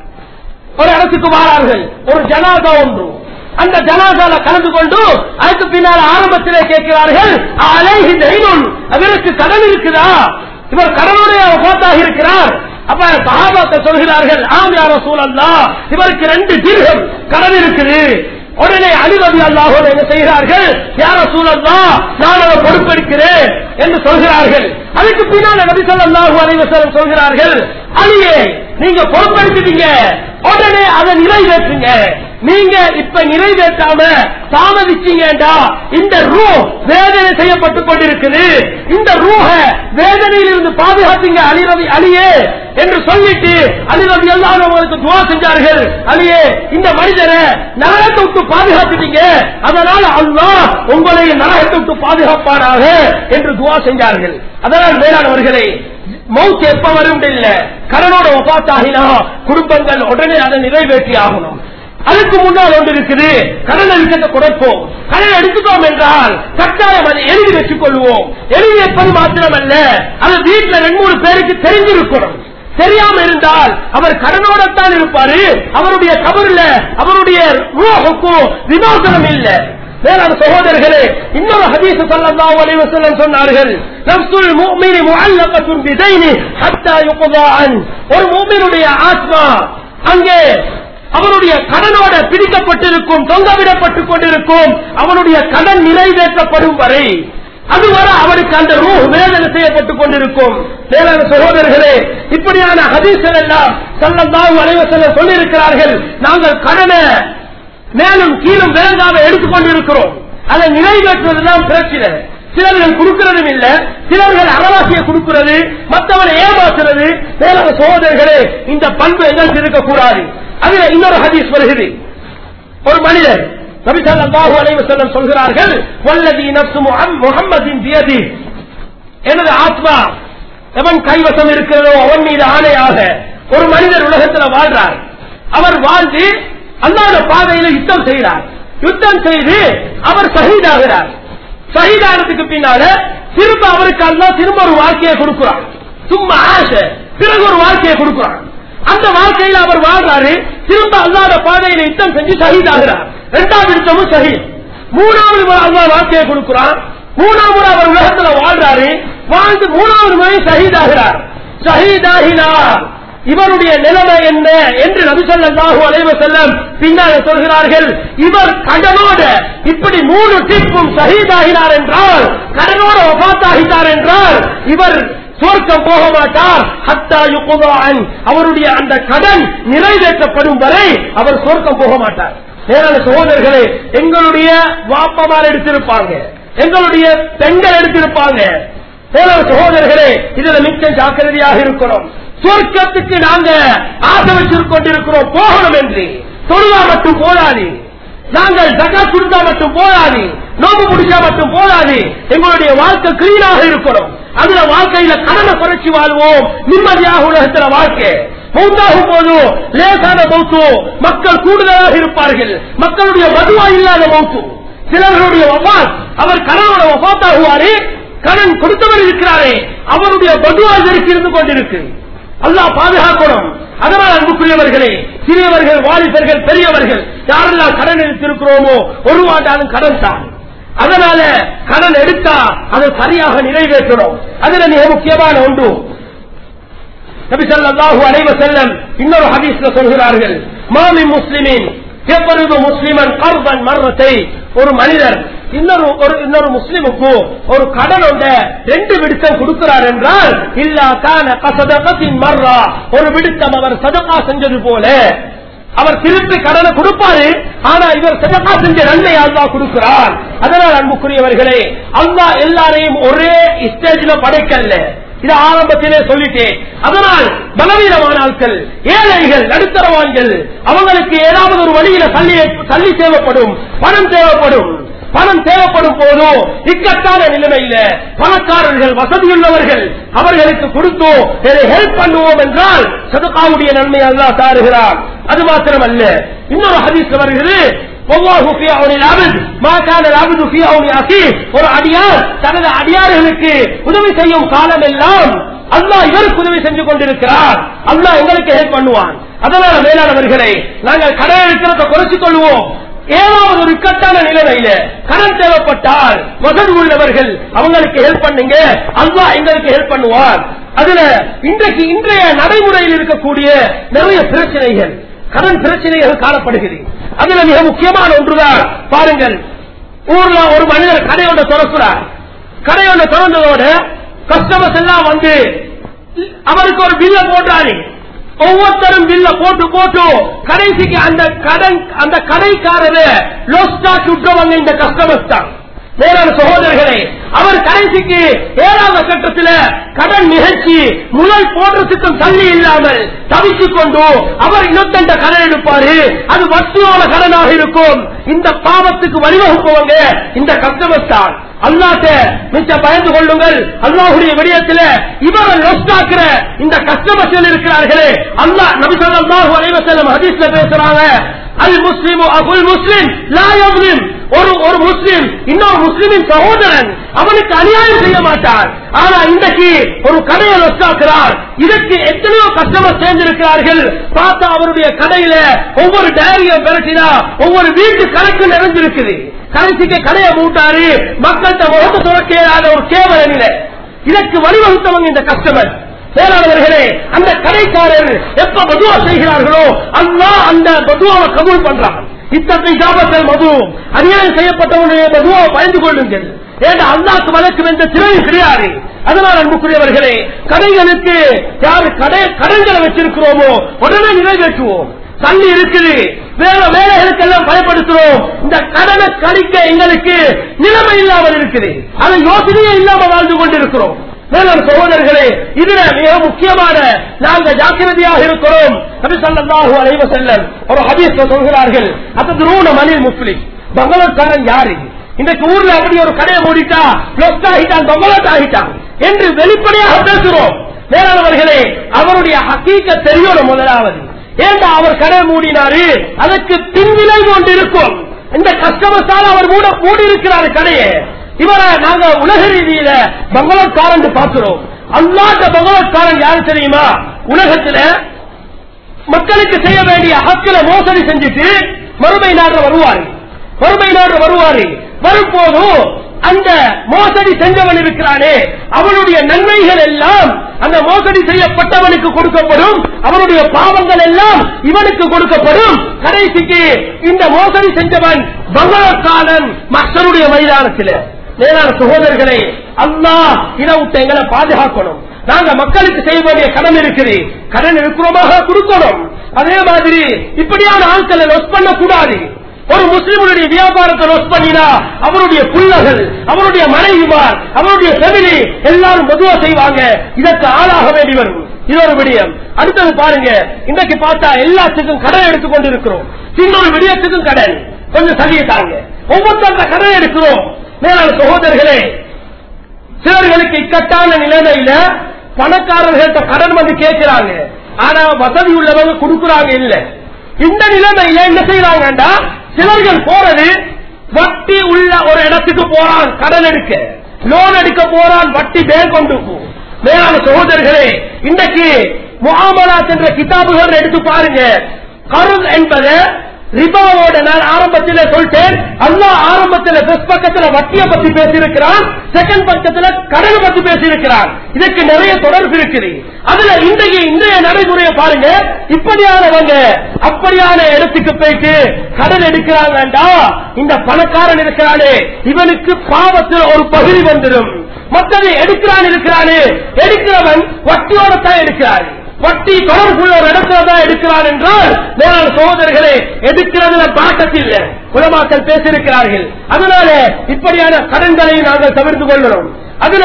ஒரு இடத்துக்கு வாரார்கள் ஒரு ஜனாதா ஒன்று அந்த ஜனாதால கலந்து கொண்டு அதுக்கு பின்னால் ஆரம்பத்திலே கேட்கிறார்கள் அலைஹி தைனுன் அவருக்கு கடன் இருக்குதா இவர் கடனுடைய போத்தாக இருக்கிறார் அப்ப சகாபாத்த சொல்கிறார்கள் ஆம் யார சூழல்லா இவருக்கு ரெண்டு தீர்க்கம் கடன் இருக்குது உடனே அலிரதி அல்லாஹோட என்ன செய்கிறார்கள் யார சூழல்லா நான் அதை பொறுப்பெடுக்கிறேன் என்று சொல்கிறார்கள் அதுக்கு பின்னால் நபி ஸல்லல்லாஹு அலைஹி வஸல்லம் சொல்கிறார்கள் அலியே நீங்க பொறுப்பெடுத்துட்டீங்க உடனே அதை நிறைவேற்றுங்க நீங்க இப்ப நிறைவேற்றாம தாமதிச்சீங்கடா இந்த ரூ வேதனை செய்யப்பட்டுக் கொண்டிருக்குது இந்த ரூஹ வேதனையில் இருந்து பாதுகாத்தீங்க அலிரவி அலியே என்று சொல்லிட்டு அலிரவி எல்லாரும் உங்களுக்கு துவா செஞ்சார்கள் அலியே இந்த மனிதரை நரகத்தை விட்டு பாதுகாத்துட்டீங்க அதனால அல்லாஹ் உங்களை நரகத்தை விட்டு பாதுகாப்பானாக என்று துவா செஞ்சார்கள் அதனால் மேலானவர்களே மவுத் எப்ப வரும் இல்ல கடனோட ஒப்பாத்தாகினா குடும்பங்கள் உடனே அதை நிறைவேற்றி ஆகணும் அதுக்கு முன்னால் ஒன்று இருக்குது கடன் அளிக்கத்தை குறைப்போம் கடன் எடுத்துட்டோம் என்றால் கட்டாயம் அதை எழுதி வச்சுக் கொள்வோம் எழுதி வைப்பது மாத்திரமல்ல அது வீட்டுல ரெண்டு மூணு பேருக்கு தெரிஞ்சிருக்கணும் தெரியாம இருந்தால் அவர் கடனோடத்தான் இருப்பாரு அவருடைய கபர்ல அவருடைய ரூஹுக்கும் விமோசனம் இல்லை வேளாண் சகோதரர்களே இன்னொரு ஹதீஸ் ஸல்லல்லாஹு அலைஹி வஸல்லம் சொன்னார்கள் நஃப்ஸுல் முஃமினி முஅல்லகத்துன் பிதைனி ஹத்தா யுக்தா அன் ஒரு முஃமினுடைய ஆத்மா அங்கே அவனுடைய கடனோட பிடிக்கப்பட்டிருக்கும் தொங்கவிடப்பட்டுக் கொண்டிருக்கும் அவனுடைய கடன் நிறைவேற்றப்படும் வரை அதுவரை அவனுக்கு அந்த ரூ வேதனை செய்யப்பட்டுக் கொண்டிருக்கும் மேலான சகோதரர்களே இப்படியான ஹதீஸ்கள் எல்லாம் சல்லல்லாஹு அலைஹி வஸல்லம் சொல்லியிருக்கிறார்கள் நாங்கள் கடனை மேலும் கீழும் வேண்டாம எடுத்துக்கொண்டிருக்கிறோம் அதை நிறைவேற்றுவதுதான் பிரச்சனை சிலர்கள் கொடுக்கிறதும் இல்ல சிலர்கள் அறவாசியை கொடுக்கிறது மற்றவனை ஏமாற்றுறது மேலான சகோதரர்களே இந்த பண்பு எங்களுக்கு இருக்கக்கூடாது அதுல இன்னொரு ஹதீஸ் வருகிறது ஒரு மனிதர் நபிசல்லாஹு அலைஹி வஸல்லம் சொல்கிறார்கள் வல்லதி நப்சு முஹம்மதின் பியதி எனது ஆத்மா எவன் கைவசம் இருக்கிறதோ அவன் மீது ஆணையாக ஒரு மனிதர் உலகத்தில் வாழ்றார் அவர் வாழ்ந்து அல்லாத பாதையில யுத்தம் செய்கிறார் யுத்தம் செய்து அவர் சகிதாகிறார் சகிதானதுக்கு பின்னால திரும்ப அவருக்கு அல்லா திரும்ப ஒரு வாழ்க்கையை கொடுக்கிறார் சும்மா ஆசை பிறகு ஒரு வாழ்க்கையை கொடுக்கிறார் அந்த வாழ்க்கையில அவர் வாழ்றாரு திரும்ப அல்லாத பாதையில யுத்தம் செஞ்சு சகிதாகிறார் இரண்டாவது யுத்தமும் சஹீத் மூணாவது முறை அல்லா வாழ்க்கையை கொடுக்கிறான் மூணாவது முறை அவர் உலகத்துல வாழ்றாரு வாழ்ந்து மூணாவது முறை ஷஹீதாகிறார் ஷஹீதாகினார் இவருடைய நிலைமை என்ன என்று நபிசல்லாஹு அலைவ செல்லம் பின்னால் சொல்கிறார்கள் இவர் கடனோட இப்படி மூணு டிப்பும் சகிதாகினார் என்றால் கடனோட ஒபாத்தாகினார் என்றால் இவர் சுவர்க்கம் போக மாட்டார் ஹத்தா யுகுதான் அவருடைய அந்த கடன் நிறைவேற்றப்படும் வரை அவர் சுவர்க்கம் போக மாட்டார் மேலான சகோதரர்களே எங்களுடைய வாப்பமார் எடுத்திருப்பாங்க எங்களுடைய பெண்கள் எடுத்திருப்பாங்க மேலான சகோதரர்களே இதுல மிக்க ஜாக்கிரதையாக இருக்கிறோம் சுவர்க்கத்துக்கு நாங்க ஆசை வச்சிருக் கொண்டிருக்கிறோம் போகணும் என்று தொழுவா மட்டும் போதாது நாங்கள் ஜகா கொடுத்தா மட்டும் போதாது நோம்பு முடிச்சா மட்டும் போதாது எங்களுடைய வாழ்க்கை கிளீனாக இருக்கணும் அதுல வாழ்க்கையில கடனை குறைச்சி வாழ்வோம் நிம்மதியாக உலகத்துல வாழ்க்கை மௌத்தாகும் போது லேசான மௌத்து மக்கள் கூடுதலாக இருப்பார்கள் மக்களுடைய மதுவா இல்லாத மௌத்து சிலர்களுடைய வபாத் அவர் கணவனோட வபாத்தாகுவாரு கடன் கொடுத்தவர் இருக்கிறாரே அவருடைய மதுவா இதற்கு இருந்து கொண்டிருக்கு அல்லாஹ் பாதுகாக்கணும் அதனால் அன்புக்குரியவர்களே சிறியவர்கள் வாலிபர்கள் பெரியவர்கள் யாரெல்லாம் கடன் எடுத்திருக்கிறோமோ ஒரு வாண்டாலும் கடன் தான் அதனால கடன் எடுத்தா அதை சரியாக நிறைவேற்றணும் அதுல மிக முக்கியமான ஒன்று நபி ஸல்லல்லாஹு அலைஹி வஸல்லம் இன்னொரு ஹதீஸ்ல சொல்கிறார்கள் மாமி முஸ்லிமின் எவ்வளவு முஸ்லிமன் கர்பன் மரணத்தை ஒரு மனிதர் இன்னொரு ஒரு இன்னொரு முஸ்லிமுக்கு ஒரு கடன் ஒன்ற ரெண்டு விடுத்தம் கொடுக்கிறார் என்றால் இல்லா கான கசதகத்தின் மர்ரா ஒரு விடுத்தம் அவர் சதகா செஞ்சது போல அவர் திருப்பி கடனை கொடுப்பாரு ஆனா இவர் சதகா செஞ்ச நன்மை அல்லா கொடுக்கிறார் அதனால் அன்புக்குரியவர்களே அல்லா எல்லாரையும் ஒரே ஸ்டேஜ்ல படைக்கல்ல இது ஆரம்பத்திலே சொல்லிட்டேன் அதனால் பலவீனமான ஆட்கள் ஏழைகள் நடுத்தரவான்கள் அவங்களுக்கு ஏதாவது ஒரு வழியில தள்ளி தள்ளி தேவைப்படும் பணம் தேவைப்படும் பணம் தேவைப்படும் போதோ இக்கட்டான நிலைமையில பணக்காரர்கள் வசதியுள்ளவர்கள் அவர்களுக்கு கொடுத்தோ இதை ஹெல்ப் பண்ணுவோம் என்றால் சதகாவுடைய நன்மை அல்லா தாருகிறார் அது மாத்திரமல்ல இன்னொரு ஹதீஸ் வருகிறது والله في عون العبد ما كان العبد في عون اخيه ஒரு அடியார் தனது அடியார்களுக்கு உதவி செய்யும் காலம் எல்லாம் அல்லாஹ் இவருக்கு உதவி செஞ்சு கொண்டிருக்கிறார் அல்லாஹ் எங்களுக்கு ஹெல்ப் பண்ணுவான் அதனால மேலானவர்களை நாங்கள் கடன் இருக்கிறத குறைச்சிக் கொள்வோம் ஏதாவது ஒரு இக்கட்டான நிலைமையில கடன் தேவைப்பட்டால் வசதி உள்ளவர்கள் அவங்களுக்கு ஹெல்ப் பண்ணுங்க அல்லாஹ் எங்களுக்கு ஹெல்ப் பண்ணுவார் அதுல இன்றைக்கு இன்றைய நடைமுறையில் இருக்கக்கூடிய நிறைய பிரச்சனைகள் கடன் பிரச்சனைகள் காணப்படுகிறது அதுல மிக முக்கியமான ஒன்றுதான் பாருங்கள் ஊர்ல ஒரு மனிதர் கடையோட திறக்கிறார் கடையோட திறந்ததோட கஸ்டமர்ஸ் எல்லாம் வந்து அவருக்கு ஒரு பில்ல போட்டாரு ஒவ்வொருத்தரும் பில்ல போட்டு போட்டு கடைசிக்கு அந்த கடன் அந்த கடைக்காரரை லோஸ்டாக் விட்டவங்க இந்த கஸ்டமர்ஸ் தான் வேறான சகோதரர்களே அவர் கடைசிக்கு ஏழாவது கட்டத்தில் கடன் நிகழ்ச்சி முதல் போடுறதுக்கும் தள்ளி இல்லாமல் தவித்துக் கொண்டு அவர் இன்னொத்தண்ட கடன் எடுப்பாரு அது வட்டியோட கடனாக இருக்கும் இந்த பாவத்துக்கு வழிவகுப்பவங்க இந்த கஸ்டமர்ஸ் தான் அல்லாட்ட மிச்ச பயந்து கொள்ளுங்கள் அல்லாஹுடைய விடயத்தில் இவரை லொஸ்டாக்குற இந்த கஸ்டமர்ஸ் இருக்கிறார்களே அல்லாஹ் நபிசல்லாஹு அலைவசல்லம் ஹதீஸ்ல பேசுறாங்க அல் முஸ்லிம் அபுல் முஸ்லிம் லாயம்லிம் ஒரு ஒரு முஸ்லிம் இன்னொரு முஸ்லிமின் சகோதரன் அவனுக்கு அநியாயம் செய்ய மாட்டார் ஆனா இன்றைக்கு ஒரு கடையை லொஸ்டாக்குறார் இதற்கு எத்தனையோ கஸ்டமர் சேர்ந்திருக்கிறார்கள் பார்த்தா அவருடைய கடையில ஒவ்வொரு டைரியும் விரட்டினா ஒவ்வொரு வீட்டு கணக்கு நிறைஞ்சிருக்குது கடைசிக்கு கடையை மூட்டாரு மக்கள்கிட்ட முகத்தை துறக்கையாத ஒரு கேவல நிலை இதற்கு வழிவகுத்தவங்க இந்த கஸ்டமர் மேலாளர்களே அந்த கடைக்காரர் எப்ப மதுவா செய்கிறார்களோ அல்லா அந்த மதுவாவை கபூல் பண்றான் இத்தகைய ஜாபத்தில் மது அநியாயம் செய்யப்பட்டவனுடைய மதுவாவை பயந்து கொள்ளுங்கள் ஏன்னா அல்லாக்கு வழக்கு என்ற திரை கிடையாது அதனால் அன்புக்குரியவர்களே கடைகளுக்கு யாரு கடை கடன்களை வச்சிருக்கிறோமோ உடனே நிறைவேற்றுவோம் தண்ணி இருக்குது வேற வேலைகளுக்கெல்லாம் பயன்படுத்துறோம் இந்த கடனை கழிக்க எங்களுக்கு நிலைமை இல்லாமல் இருக்குது அதை யோசனையே இல்லாமல் வாழ்ந்து கொண்டிருக்கிறோம் மேலும் சகோதரர்களே இதுல மிக முக்கியமான நாங்கள் ஜாக்கிரதையாக இருக்கிறோம் நபிசல்லாஹு அலைவ செல்லம் ஒரு ஹதீஸ்ல சொல்கிறார்கள் அது மனித முஸ்லிம் பங்களாக்காரன் யாரு இன்றைக்கு ஊர்ல அப்படி ஒரு கடையை மூடிட்டா பிளஸ் ஆகிட்டான் பங்களாட் ஆகிட்டான் என்று வெளிப்படையாக பேசுறோம் மேலானவர்களே அவருடைய ஹக்கீக்க தெரியணும் முதலாவது ஏண்டா அவர் கடை மூடினாரு அதற்கு பின்விளைவு ஒன்று இருக்கும் இந்த கஸ்டமர்ஸால அவர் மூட மூடி இருக்கிறாரு கடையை இவரை நாங்க உலக ரீதியில பங்களாக்காரன் பார்க்கிறோம் அல்லாத பங்களாக்காரன் யாரு தெரியுமா உலகத்துல மக்களுக்கு செய்ய வேண்டிய ஹக்கில மோசடி செஞ்சுட்டு மறுமை நாடு வருவாரு மறுமை நாடு வருவாரு வரும்போது அந்த மோசடி செஞ்சவன் இருக்கிறானே அவனுடைய நன்மைகள் எல்லாம் அந்த மோசடி செய்யப்பட்டவனுக்கு கொடுக்கப்படும் அவனுடைய பாவங்கள் எல்லாம் இவனுக்கு கொடுக்கப்படும் கடைசிக்கு இந்த மோசடி செஞ்சவன் பகவத்காலன் மக்களுடைய மைதானத்தில் மேலான சகோதரர்களை அல்லாஹ் இதை விட்டு எங்களை பாதுகாக்கணும் நாங்க மக்களுக்கு செய்ய வேண்டிய கடன் இருக்குது கடன் இருக்கிறோமாக கொடுக்கணும் அதே மாதிரி இப்படியான ஆட்களை லொஸ் பண்ண கூடாது ஒரு முஸ்லிமுடைய வியாபாரத்தை லொஸ் பண்ணினா அவருடைய புள்ளகள் அவருடைய மனைவிமார் அவருடைய ஃபெமிலி எல்லாரும் பொதுவா செய்வாங்க இதற்கு ஆளாக வேண்டி வரும் இது ஒரு விடயம் அடுத்தது பாருங்க இன்றைக்கு பார்த்தா எல்லாத்துக்கும் கடன் எடுத்துக்கொண்டு இருக்கிறோம் இன்னொரு விடயத்துக்கும் கடன் கொஞ்சம் சகித்தாங்க ஒவ்வொருத்தர கடன் எடுக்கிறோம் மேலான சகோதரர்களே சிலர்களுக்கு இக்கட்டான நிலைமையில பணக்காரர்கள்ட்ட கடன் வந்து கேட்கிறாங்க ஆனா வசதி உள்ளவங்க கொடுக்கறாங்க இல்ல இந்த நிலைமையில என்ன செய்யறாங்கடா சிலர்கள் போறது வட்டி உள்ள ஒரு இடத்துக்கு போறான் கடன் எடுக்க லோன் எடுக்க போறான் வட்டி பேர் கொண்டு போ. மேலான சகோதரர்களே இன்றைக்கு முகாமலாத் என்ற கிதாபுகள் எடுத்து பாருங்க கருள் என்பது ரிபாவோட நான் ஆரம்பத்தில் சொல்லிட்டேன் அல்லாஹ் ஆரம்பத்தில் ஃபர்ஸ்ட் பக்கத்துல வட்டியை பத்தி பேசியிருக்கிறான் செகண்ட் பக்கத்துல கடன் பத்தி பேசியிருக்கிறான் இதற்கு நிறைய தொடர்பு இருக்குது அதுல இன்றைய இன்றைய நடைமுறையை பாருங்க இப்படியானவங்க அப்படியான இடத்துக்கு போயிட்டு கடன் எடுக்கிறாங்கண்டா இந்த பணக்காரன் இருக்கிறானே இவனுக்கு பாவத்தில் ஒரு பகுதி வந்துடும் மற்றது எடுக்கிறான் இருக்கிறானே எடுக்கிறவன் வட்டியோட தான் எடுக்கிறாரு வட்டி தொடர்புள்ள ஒரு இடத்துல தான் எடுக்கிறார் என்றால் மேலான சகோதரர்களே எடுக்கிறதுல பாக்கத்தில் குலமாக்கள் பேசியிருக்கிறார்கள் அதனால இப்படியான கடன்களை நாங்கள் தவிர்த்து கொள்ளணும் அதுல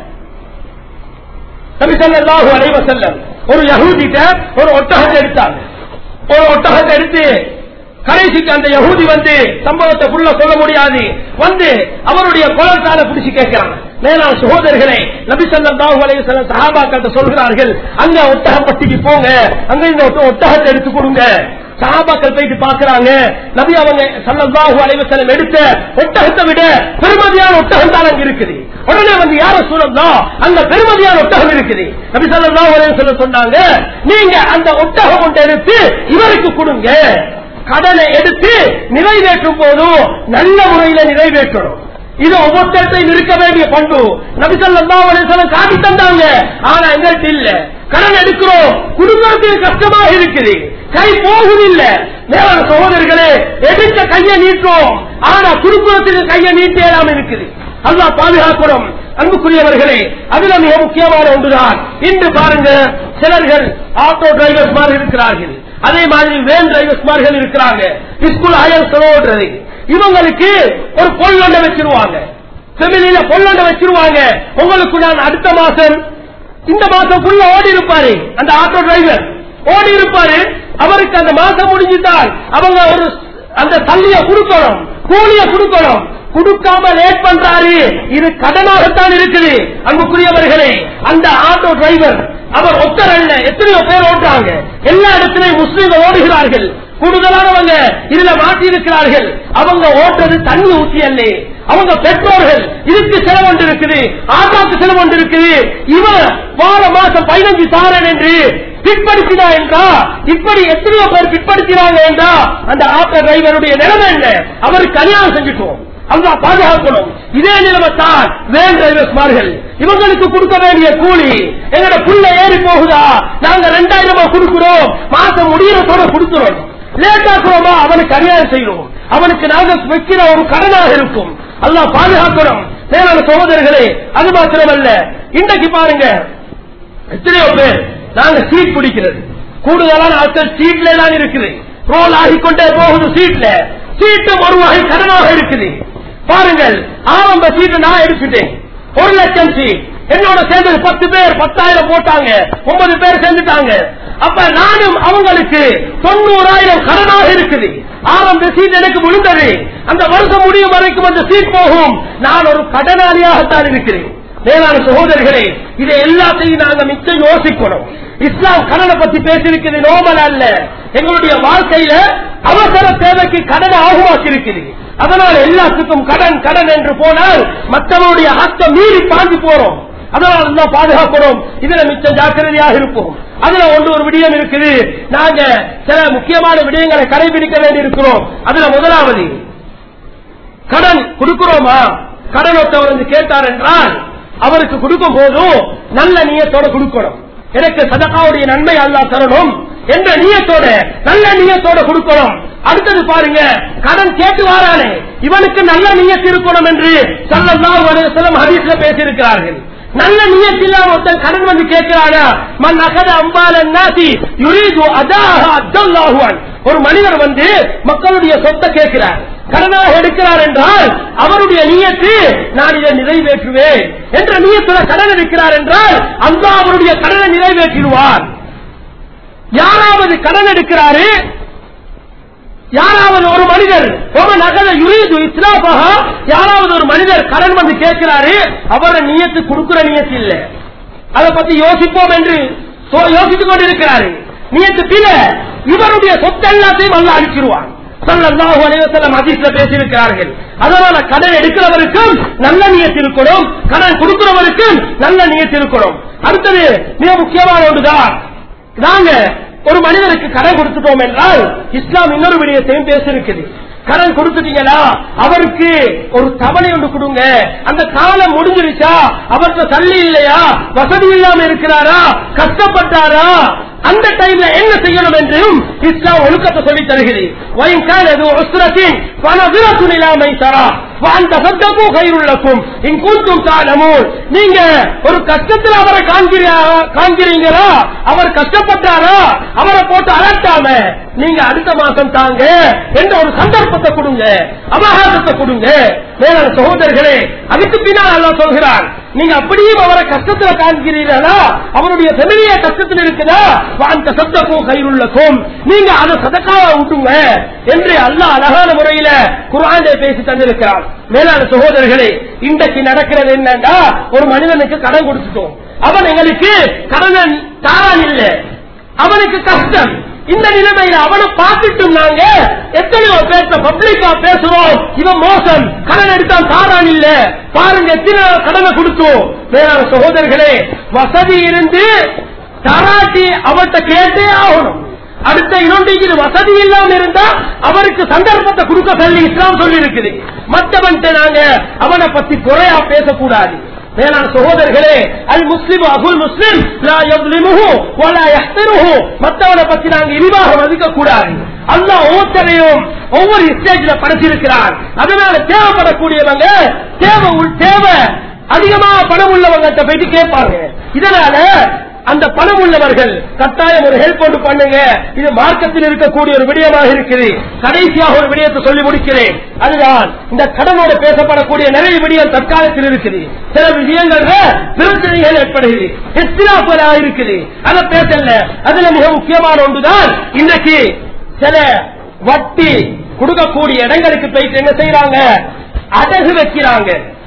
நபிசல்லாஹு அலைவ செல்லம் ஒரு யகூதிட்ட ஒரு ஒட்டகத்தை எடுத்தாங்க ஒரு ஒட்டகத்தை எடுத்து கடைசிக்கு அந்த யகூதி வந்து சம்பவத்தை புள்ள சொல்ல முடியாது வந்து அவருடைய குலத்தால பிடிச்சு கேட்கிறாங்க மேலான சகோதரர்களே நபி ஸல்லல்லாஹு அலைஹி வஸல்லம் சஹாபாக்கள் சொல்கிறார்கள் அங்க ஒட்டகப்பட்டிக்கு போங்க அங்க இந்த ஒட்ட- ஒட்டகத்தை எடுத்து கொடுங்க சஹாபாக்கள் போயிட்டு பாக்குறாங்க நபி அவங்க ஸல்லல்லாஹு அலைஹி வஸல்லம் எடுத்த ஒட்டகத்தை விட பெருமதியான ஒட்டகம் தான் அங்க இருக்குது உடனே வந்து யார சொல்லலாம் அந்த பெருமதியான ஒட்டகம் இருக்குது நபி ஸல்லல்லாஹு அலைஹி வஸல்லம் சொன்னாங்க நீங்க அந்த ஒட்டகம் ஒன்றை எடுத்து இவருக்கு கொடுங்க கடனை எடுத்து நிறைவேற்றும் போதும் நல்ல முறையில நிறைவேற்றணும் இது ஒவ்வொருத்தையும் இருக்க வேண்டிய பண்பு நபிசல்லாம் காட்டி தந்தாங்க ஆனா எங்கள்கிட்ட இல்ல கடன் எடுக்கிறோம் குடும்பத்துக்கு கஷ்டமாக இருக்குது கை போகுதில்ல மேலான சகோதரர்களே எடுத்த கையை நீட்டுறோம் ஆனா குடும்பத்துக்கு கையை நீட்டேலாம் இருக்குது அல்லாஹ் பாதுகாக்கணும் அன்புக்குரியவர்களே அதுல மிக முக்கியமான ஒன்றுதான் இன்று பாருங்க சிலர்கள் ஆட்டோ டிரைவர்ஸ் மாதிரி இருக்கிறார்கள் அதே மாதிரி வேன் டிரைவர்ஸ் மாதிரி இருக்கிறாங்க ஸ்கூல் ஹயர் சொல்லுறது இவங்களுக்கு ஒரு பொல்லண்டை வச்சிருவாங்க ஃபெமிலியில பொல்லண்டை வச்சிருவாங்க உங்களுக்கு நான் அடுத்த மாசம் இந்த மாசம் ஃபுல்லா ஓடி இருப்பாரு அந்த ஆட்டோ டிரைவர் ஓடி இருப்பாரு அவருக்கு அந்த மாசம் முடிஞ்சுட்டால் அவங்க ஒரு அந்த தள்ளிய கொடுக்கணும் கூலிய கொடுக்கணும் கொடுக்காம லேட் பண்றாரு இது கடனாகத்தான் இருக்குது அன்புக்குரியவர்களே அந்த ஆட்டோ டிரைவர் அவர் ஒத்தர் அல்ல எத்தனையோ பேர் ஓட்டுறாங்க எல்லா இடத்திலையும் முஸ்லீம்கள் ஓடுகிறார்கள் கூடுதலானவங்க இதுல மாட்டி இருக்கிறார்கள் அவங்க ஓட்டுறது தண்ணி ஊற்றி அல்ல அவங்க பெற்றோர்கள் இதுக்கு செலவு ஒன்று இருக்குது ஆட்டாக்கு செலவு ஒன்று இருக்குது இவன் வார மாசம் பதினஞ்சு தாரன் என்று பிற்படுத்தினா என்றா இப்படி எத்தனையோ பேர் பிற்படுத்தினாங்க என்றா அந்த ஆட்டோ டிரைவருடைய நிலைமை என்ன அவருக்கு கல்யாணம் செஞ்சுட்டோம் அல்லா பாதுகாக்கணும் இதே நிலைமை தான் வேன் டிரைவர்ஸ்மார்கள் இவங்களுக்கு கொடுக்க வேண்டிய கூலி எங்கட புள்ள ஏறி போகுதா நாங்க ரெண்டாயிரம் ரூபாய் கொடுக்கிறோம் மாசம் முடியறதோட கொடுக்கிறோம் லேட் ஆக்குறோமா அவனுக்கு கல்யாணம் செய்யணும் அவனுக்கு நாங்க வைக்கிற ஒரு கடனாக இருக்கும் அல்லா பாதுகாக்கணும் மேலான சகோதரர்களே அது மாத்திரமல்ல இன்றைக்கு பாருங்க எத்தனையோ பேர் நாங்க சீட் பிடிக்கிறது கூடுதலான ஆட்கள் சீட்ல தான் இருக்குது ரோல் ஆகிக்கொண்டே போகுது சீட்ல சீட்டும் ஒரு வகை கடனாக இருக்குது பாருங்கள் ஆரம்ப சீட்டு நான் எடுத்துட்டேன் ஒரு லட்சம் சீட் என்னோட சேர்ந்தது பத்து பேர் பத்தாயிரம் போட்டாங்க ஒன்பது பேர் சேர்ந்துட்டாங்க அப்ப நானும் அவங்களுக்கு தொண்ணூறாயிரம் கடனாக இருக்குது ஆரம்ப சீட் எனக்கு விழுந்தது அந்த வருஷம் முடியும் வரைக்கும் அந்த சீட் போகும் நான் ஒரு கடனாளியாகத்தான் இருக்கிறேன் மேலான சகோதரிகளே இதை எல்லாத்தையும் நாங்க மிச்சம் யோசிக்கணும் இஸ்லாம் கடனை பத்தி பேசியிருக்கிறது நோபல் அல்ல எங்களுடைய வாழ்க்கையில அவசர தேவைக்கு கடன் ஆகுமாக்கி இருக்குது அதனால எல்லாத்துக்கும் கடன் கடன் என்று போனால் மற்றவருடைய ஹக்க மீறி பாஞ்சு போறோம் அதனால தான் பாதுகாக்கிறோம் இதுல மிச்சம் ஜாக்கிரதையாக இருப்போம் அதுல ஒன்று ஒரு விடயம் இருக்குது நாங்க சில முக்கியமான விடயங்களை கடைபிடிக்க வேண்டி இருக்கிறோம் அதுல முதலாவது கடன் கொடுக்கிறோமா கடனொத்தவர் வந்து கேட்டார் என்றால் அவருக்கு கொடுக்கும் போதும் நல்ல நியத்தோட கொடுக்கணும் எனக்கு சதகாவுடைய நன்மை அல்லாஹ் தரணும் என்ற நியத்தோட நல்ல நியத்தோட கொடுக்கணும் அடுத்தது பாருங்க கடன் கேட்டு வாரானே இவனுக்கு நல்ல நியத்து இருக்கணும் என்று சல்லல்லாஹு அலைஹி வஸல்லம் ஹதீஸ்ல பேசியிருக்கிறார்கள் நல்ல நியத்தில்லாம ஒருத்தன் கடன் வந்து கேட்கிறானா மன் அகத அம்பால நாசி யுரீது அதாக அத்தல்லாஹு அன். ஒரு மனிதர் வந்து மக்களுடைய சொத்தை கேட்கிறார் கடனாக எடுக்கிறார் என்றால் அவருடைய நியத்து நான் இதை நிறைவேற்றுவேன் என்ற நியத்துல கடன் எடுக்கிறார் என்றால் அந்த அவருடைய கடனை நிறைவேற்றிடுவார் யாராவது கடன் எடுக்கிறாரு யாராவது ஒரு மனிதர் ஒரு நகர யுரீது இஸ்லாபாக யாராவது ஒரு மனிதர் கடன் வந்து கேட்கிறாரு அவர நியத்து கொடுக்கிற நியத்து இல்ல அதை பத்தி யோசிப்போம் என்று சோ- யோசித்துக் கொண்டிருக்கிறாரு நியத்து பில இவருடைய சொத்து எல்லாத்தையும் அல்ல அழிச்சிருவான் ஸல்லல்லாஹு அலைஹி வஸல்லம் ஹதீஸ்ல பேசியிருக்கிறார்கள் அதனால கடன் எடுக்கிறவருக்கும் நல்ல நியத்து இருக்கணும் கடன் கொடுக்கிறவருக்கும் நல்ல நியத்து இருக்கணும் அடுத்தது மிக முக்கியமான ஒன்றுதான் நாங்க ஒரு மனிதருக்கு கடன் கொடுத்துட்டோம் என்றால் இஸ்லாம் இன்னொரு விடயத்தையும் பேசிருக்குது கடன் கொடுத்துட்டீங்களா அவருக்கு ஒரு தவணை ஒன்று கொடுங்க அந்த காலம் முடிஞ்சிருச்சா அவருக்கு தள்ளி இல்லையா வசதி இல்லாம இருக்கிறாரா கஷ்டப்பட்டாரா அந்த டைம்ல என்ன செய்யணும் என்றும் இஸ்லாம் ஒழுக்கத்தை சொல்லி தருகிறது வயங்கால் அது உஸ்ரத்தின் பணவிரத்து இல்லாமை தரா வாழ்ந்த சத்தமும் கையுள்ளக்கும் இங்கூட்டும் காலமும் நீங்க ஒரு கஷ்டத்தில் அவரை காண்கிறா- காண்கிறீங்களா அவர் கஷ்டப்பட்டாரா அவரை போட்டு அலட்டாம நீங்க அடுத்த மாசம் தாங்க என்ற ஒரு சந்தர்ப்பத்தை கொடுங்க அபகாசத்தை கொடுங்க மேலான சகோதரர்களே அதுக்கு பின்னால் அல்லாஹ் சொல்கிறார் நீங்க அப்படியும் அவரை கஷ்டத்துல காண்கிறீர்களா அவருடைய ஃபெமிலிய கஷ்டத்தில் இருக்குதா அந்த சத்தக்கும் கையுள்ளக்கும் நீங்க அதை சதக்காவ விட்டுங்க என்று அல்லாஹ் அழகான முறையில குர்ஆனிலே பேசி தந்திருக்கிறார் மேலான சகோதரர்களே இன்றைக்கு நடக்கிறது என்னன்னா ஒரு மனிதனுக்கு கடன் கொடுத்துட்டோம் அவன் எங்களுக்கு கடனை தாரான் இல்லை அவனுக்கு கஷ்டம் இந்த நிலைமையில அவனை பார்த்துட்டும் நாங்க எத்தனையோ பேச பப்ளிக்கா பேசுறோம் இவன் மோசம் கடன் எடுத்தான் தாரான் இல்ல பாருங்க எத்தனை கடனை கொடுத்தோம் வேற சகோதரர்களே வசதி இருந்து தராட்டி அவர்கிட்ட கேட்டே ஆகணும் அடுத்த இன்னொன்றைக்கு வசதி இல்லாம இருந்தா அவருக்கு சந்தர்ப்பத்தை கொடுக்க சொல்லி இஸ்லாம் சொல்லி இருக்குது மற்றவன் நாங்க அவனை பத்தி குறையா பேசக்கூடாது மேலான சகோதரர்களே அல் முஸ்லிம் அகுல் முஸ்லிம் லா யظ்லிமுஹு வலா யஹ்திருஹு மத்தவனை பத்தி நாங்க இழிவாக மதிக்க கூடாது அல்லாஹ் ஒவ்வொருத்தரையும் ஒவ்வொரு ஸ்டேஜ்ல படைச்சிருக்கிறார் அதனால தேவைப்படக்கூடியவங்க தேவை உள்- தேவை அதிகமா பணம் உள்ளவங்க போயிட்டு கேட்பாங்க இதனால அந்த பணம் உள்ளவர்கள் கட்டாயம் ஒரு ஹெல்ப் ஒன்று பண்ணுங்க இது மார்க்கத்தில் இருக்கக்கூடிய ஒரு விடயமாக இருக்குது கடைசியாக ஒரு விடயத்தை சொல்லி முடிக்கிறேன் அதுதான் இந்த கடனோடு பேசப்படக்கூடிய நிறைய விடயம் தற்காலத்தில் இருக்குது சில விஷயங்கள்ல பிரச்சனைகள் ஏற்படுகிறது எத்திராப்பலாக இருக்குது அதை பேசல அதுல மிக முக்கியமான ஒன்றுதான் இன்றைக்கு சில வட்டி கொடுக்கக்கூடிய இடங்களுக்கு போயிட்டு என்ன செய்யறாங்க அடகு வைக்கிறாங்க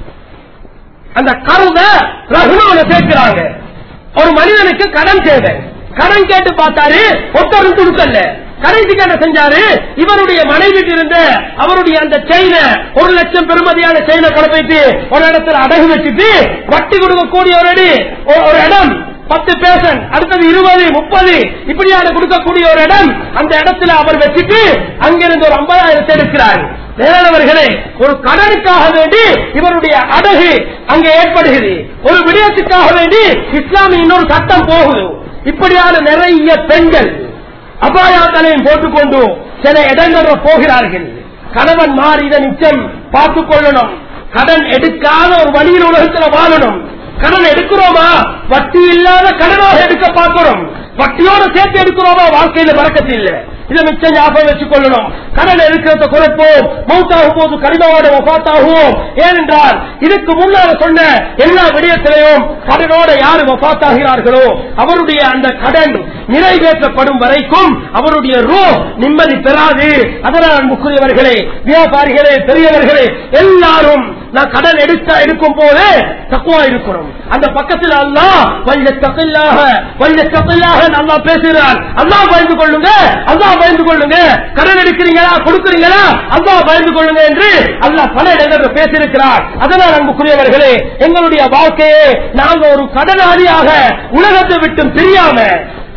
அந்த கருத ரகுமான சேர்க்கிறாங்க ஒரு மனிதனுக்கு கடன் தேவை கடன் கேட்டு பார்த்தாரு ஒத்தரும் கொடுக்கல கடைசிக்கு என்ன செஞ்சாரு இவருடைய மனைவி இருந்த அவருடைய அந்த செயினை ஒரு லட்சம் பெருமதியான செயினை கொண்டு போயிட்டு ஒரு இடத்துல அடகு வச்சுட்டு வட்டி கொடுக்கக்கூடிய ஒரு அடி ஒரு- ஒரு இடம் பத்து பேசன் அடுத்தது இருபது முப்பது இப்படியான கொடுக்கக்கூடிய ஒரு இடம் அந்த இடத்துல அவர் வச்சுட்டு அங்கிருந்து ஒரு ஐம்பதாயிரத்தை எடுக்கிறார் வேறவர்களே ஒரு கடனுக்காக வேண்டி இவருடைய அடகு அங்கே ஏற்படுகிறது ஒரு விடயத்துக்காக வேண்டி இஸ்லாமிய இன்னொரு சட்டம் போகுது இப்படியான நிறைய பெண்கள் அபாயாக்களையும் போட்டுக்கொண்டு சில இடங்களில் போகிறார்கள் கணவன் மாறி இதை நிச்சயம் பார்த்துக் கொள்ளணும் கடன் எடுக்காத ஒரு வழியில் உலகத்தில் வாழணும் கடன் எடுக்கிறோமா வட்டி இல்லாத கடனாக எடுக்க பார்க்கிறோம் வட்டியோட சேர்த்து எடுக்கிறோமா வாழ்க்கையில வரக்கத்து இல்ல இதை மிச்சம் ஞாபகம் வச்சுக் கொள்ளணும் கடன் எடுக்கிறத குறைப்போம் மௌத்தாகும் போது கடிதோட வபாத்தாகுவோம் ஏனென்றால் இதுக்கு முன்னால சொன்ன எல்லா விடயத்திலையும் கடனோட யாரு வபாத்தாகிறார்களோ அவருடைய அந்த கடன் நிறைவேற்றப்படும் வரைக்கும் அவருடைய ரூ நிம்மதி பெறாது அதனால் அன்புக்குரியவர்களே வியாபாரிகளே பெரியவர்களே எல்லாரும் நான் கடன் எடுக்க எடுக்கும் போது தக்குவா இருக்கணும் அந்த பக்கத்தில் அல்லா வல்ல தப்பில்லாக வல்ல தப்பில்லாக நல்லா பேசுகிறார் அல்லா பயந்து கொள்ளுங்க அல்லா பயந்து கொள்ளுங்க கடன் எடுக்கிறீங்களா கொடுக்கிறீங்களா அல்லா பயந்து கொள்ளுங்க என்று அல்லாஹ் பல இடங்களில் பேசியிருக்கிறார் அதனால் அன்புக்குரியவர்களே எங்களுடைய வாழ்க்கையே நாங்க ஒரு கடனாளியாக உலகத்தை விட்டு பிரியாம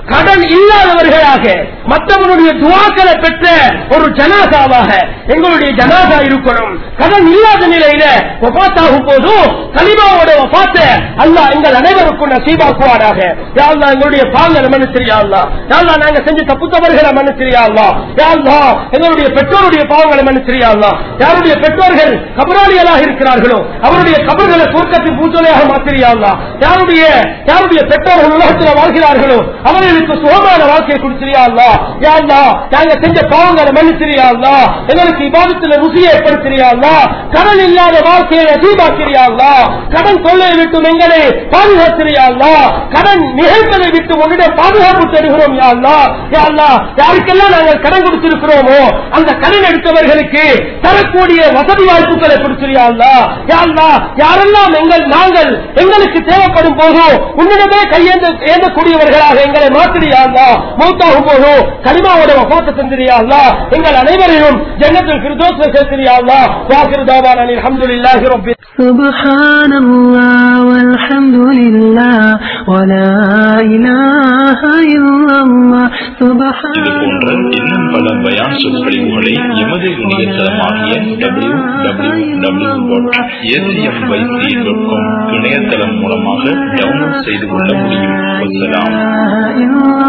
கடன் இல்லாதவர்களாக மற்றவனுடைய துவாக்களை பெற்ற ஒரு ஜனாசாவாக எங்களுடைய ஜனாசா இருக்கணும் கடன் இல்லாத நிலையில ஒபாத்தாகும் போதும் கலிமாவோட ஒபாத்த அல்லாஹ் எங்கள் அனைவருக்கும் நசீபாக்குவாராக யாழ்லா எங்களுடைய பாங்கலை மன்னிச்சிரியாள்லா யாழ்லா நாங்க செஞ்ச தப்பு தவறுகளை மன்னிச்சிரியாள்லா யாழ்லா எங்களுடைய பெற்றோருடைய பாவங்களை மன்னிச்சிரியாள்லா யாருடைய பெற்றோர்கள் கபராளிகளாக இருக்கிறார்களோ அவருடைய கபர்களை சுருக்கத்தின் பூச்சொலையாக மாத்திரியாள்லா யாருடைய யாருடைய பெற்றோர்கள் உலகத்தில் வாழ்கிறார்களோ அவர்களுக்கு சுகமான வாழ்க்கையை கொடுத்திரியாள்லா யாழ்லா நாங்க செஞ்ச பாவங்களை மன்னிச்சிரியாள்லா எங்களுக்கு இபாதத்தில் ருசியை ஏற்படுத்திரியாள்லா கடன் இல்லாத வாழ்க்கையை நசீபாக்கிறியாள்லா கடன் தொல்லை விட்டு எங்களை பாதுகாத்திரியாள்லா கடன் நிகழ்வதை விட்டு உன்னிடம் பாதுகாப்பு தருகிறோம் யாழ்லா யாழ்லா யாருக்கெல்லாம் நாங்கள் கடன் கொடுத்திருக்கிறோமோ அந்த கடன் எடுத்தவர்களுக்கு தரக்கூடிய வசதி வாய்ப்புகளை கொடுத்திரியாள்லா யாழ்லா யாரெல்லாம் எங்கள் நாங்கள் எங்களுக்கு தேவைப்படும் போதோ உன்னிடமே கையேந்த ஏந்தக்கூடியவர்களாக எங்களை மாற்றியாள்லா மூத்தாகும் போதோ கனிமாவோட வபாத்த செஞ்சிரியாள்லா எங்கள் அனைவரையும் ஜன்னத்தில் கிருதோஸ்ல சேர்த்திரியாள்லா வாக்கிருதாவான அல்ஹம்துலில்லாஹி ரப்பி سبحان الله والحمد لله ولا إله إلا الله سبحان இது போன்ற இன்னும் பல பயான் சொற்பொழிவுகளை எமது இணையதளமாகிய W W W dot ACMYC dot com இணையதளம் மூலமாக டவுன்லோட் செய்து கொள்ள முடியும் வசலாம் إله إلا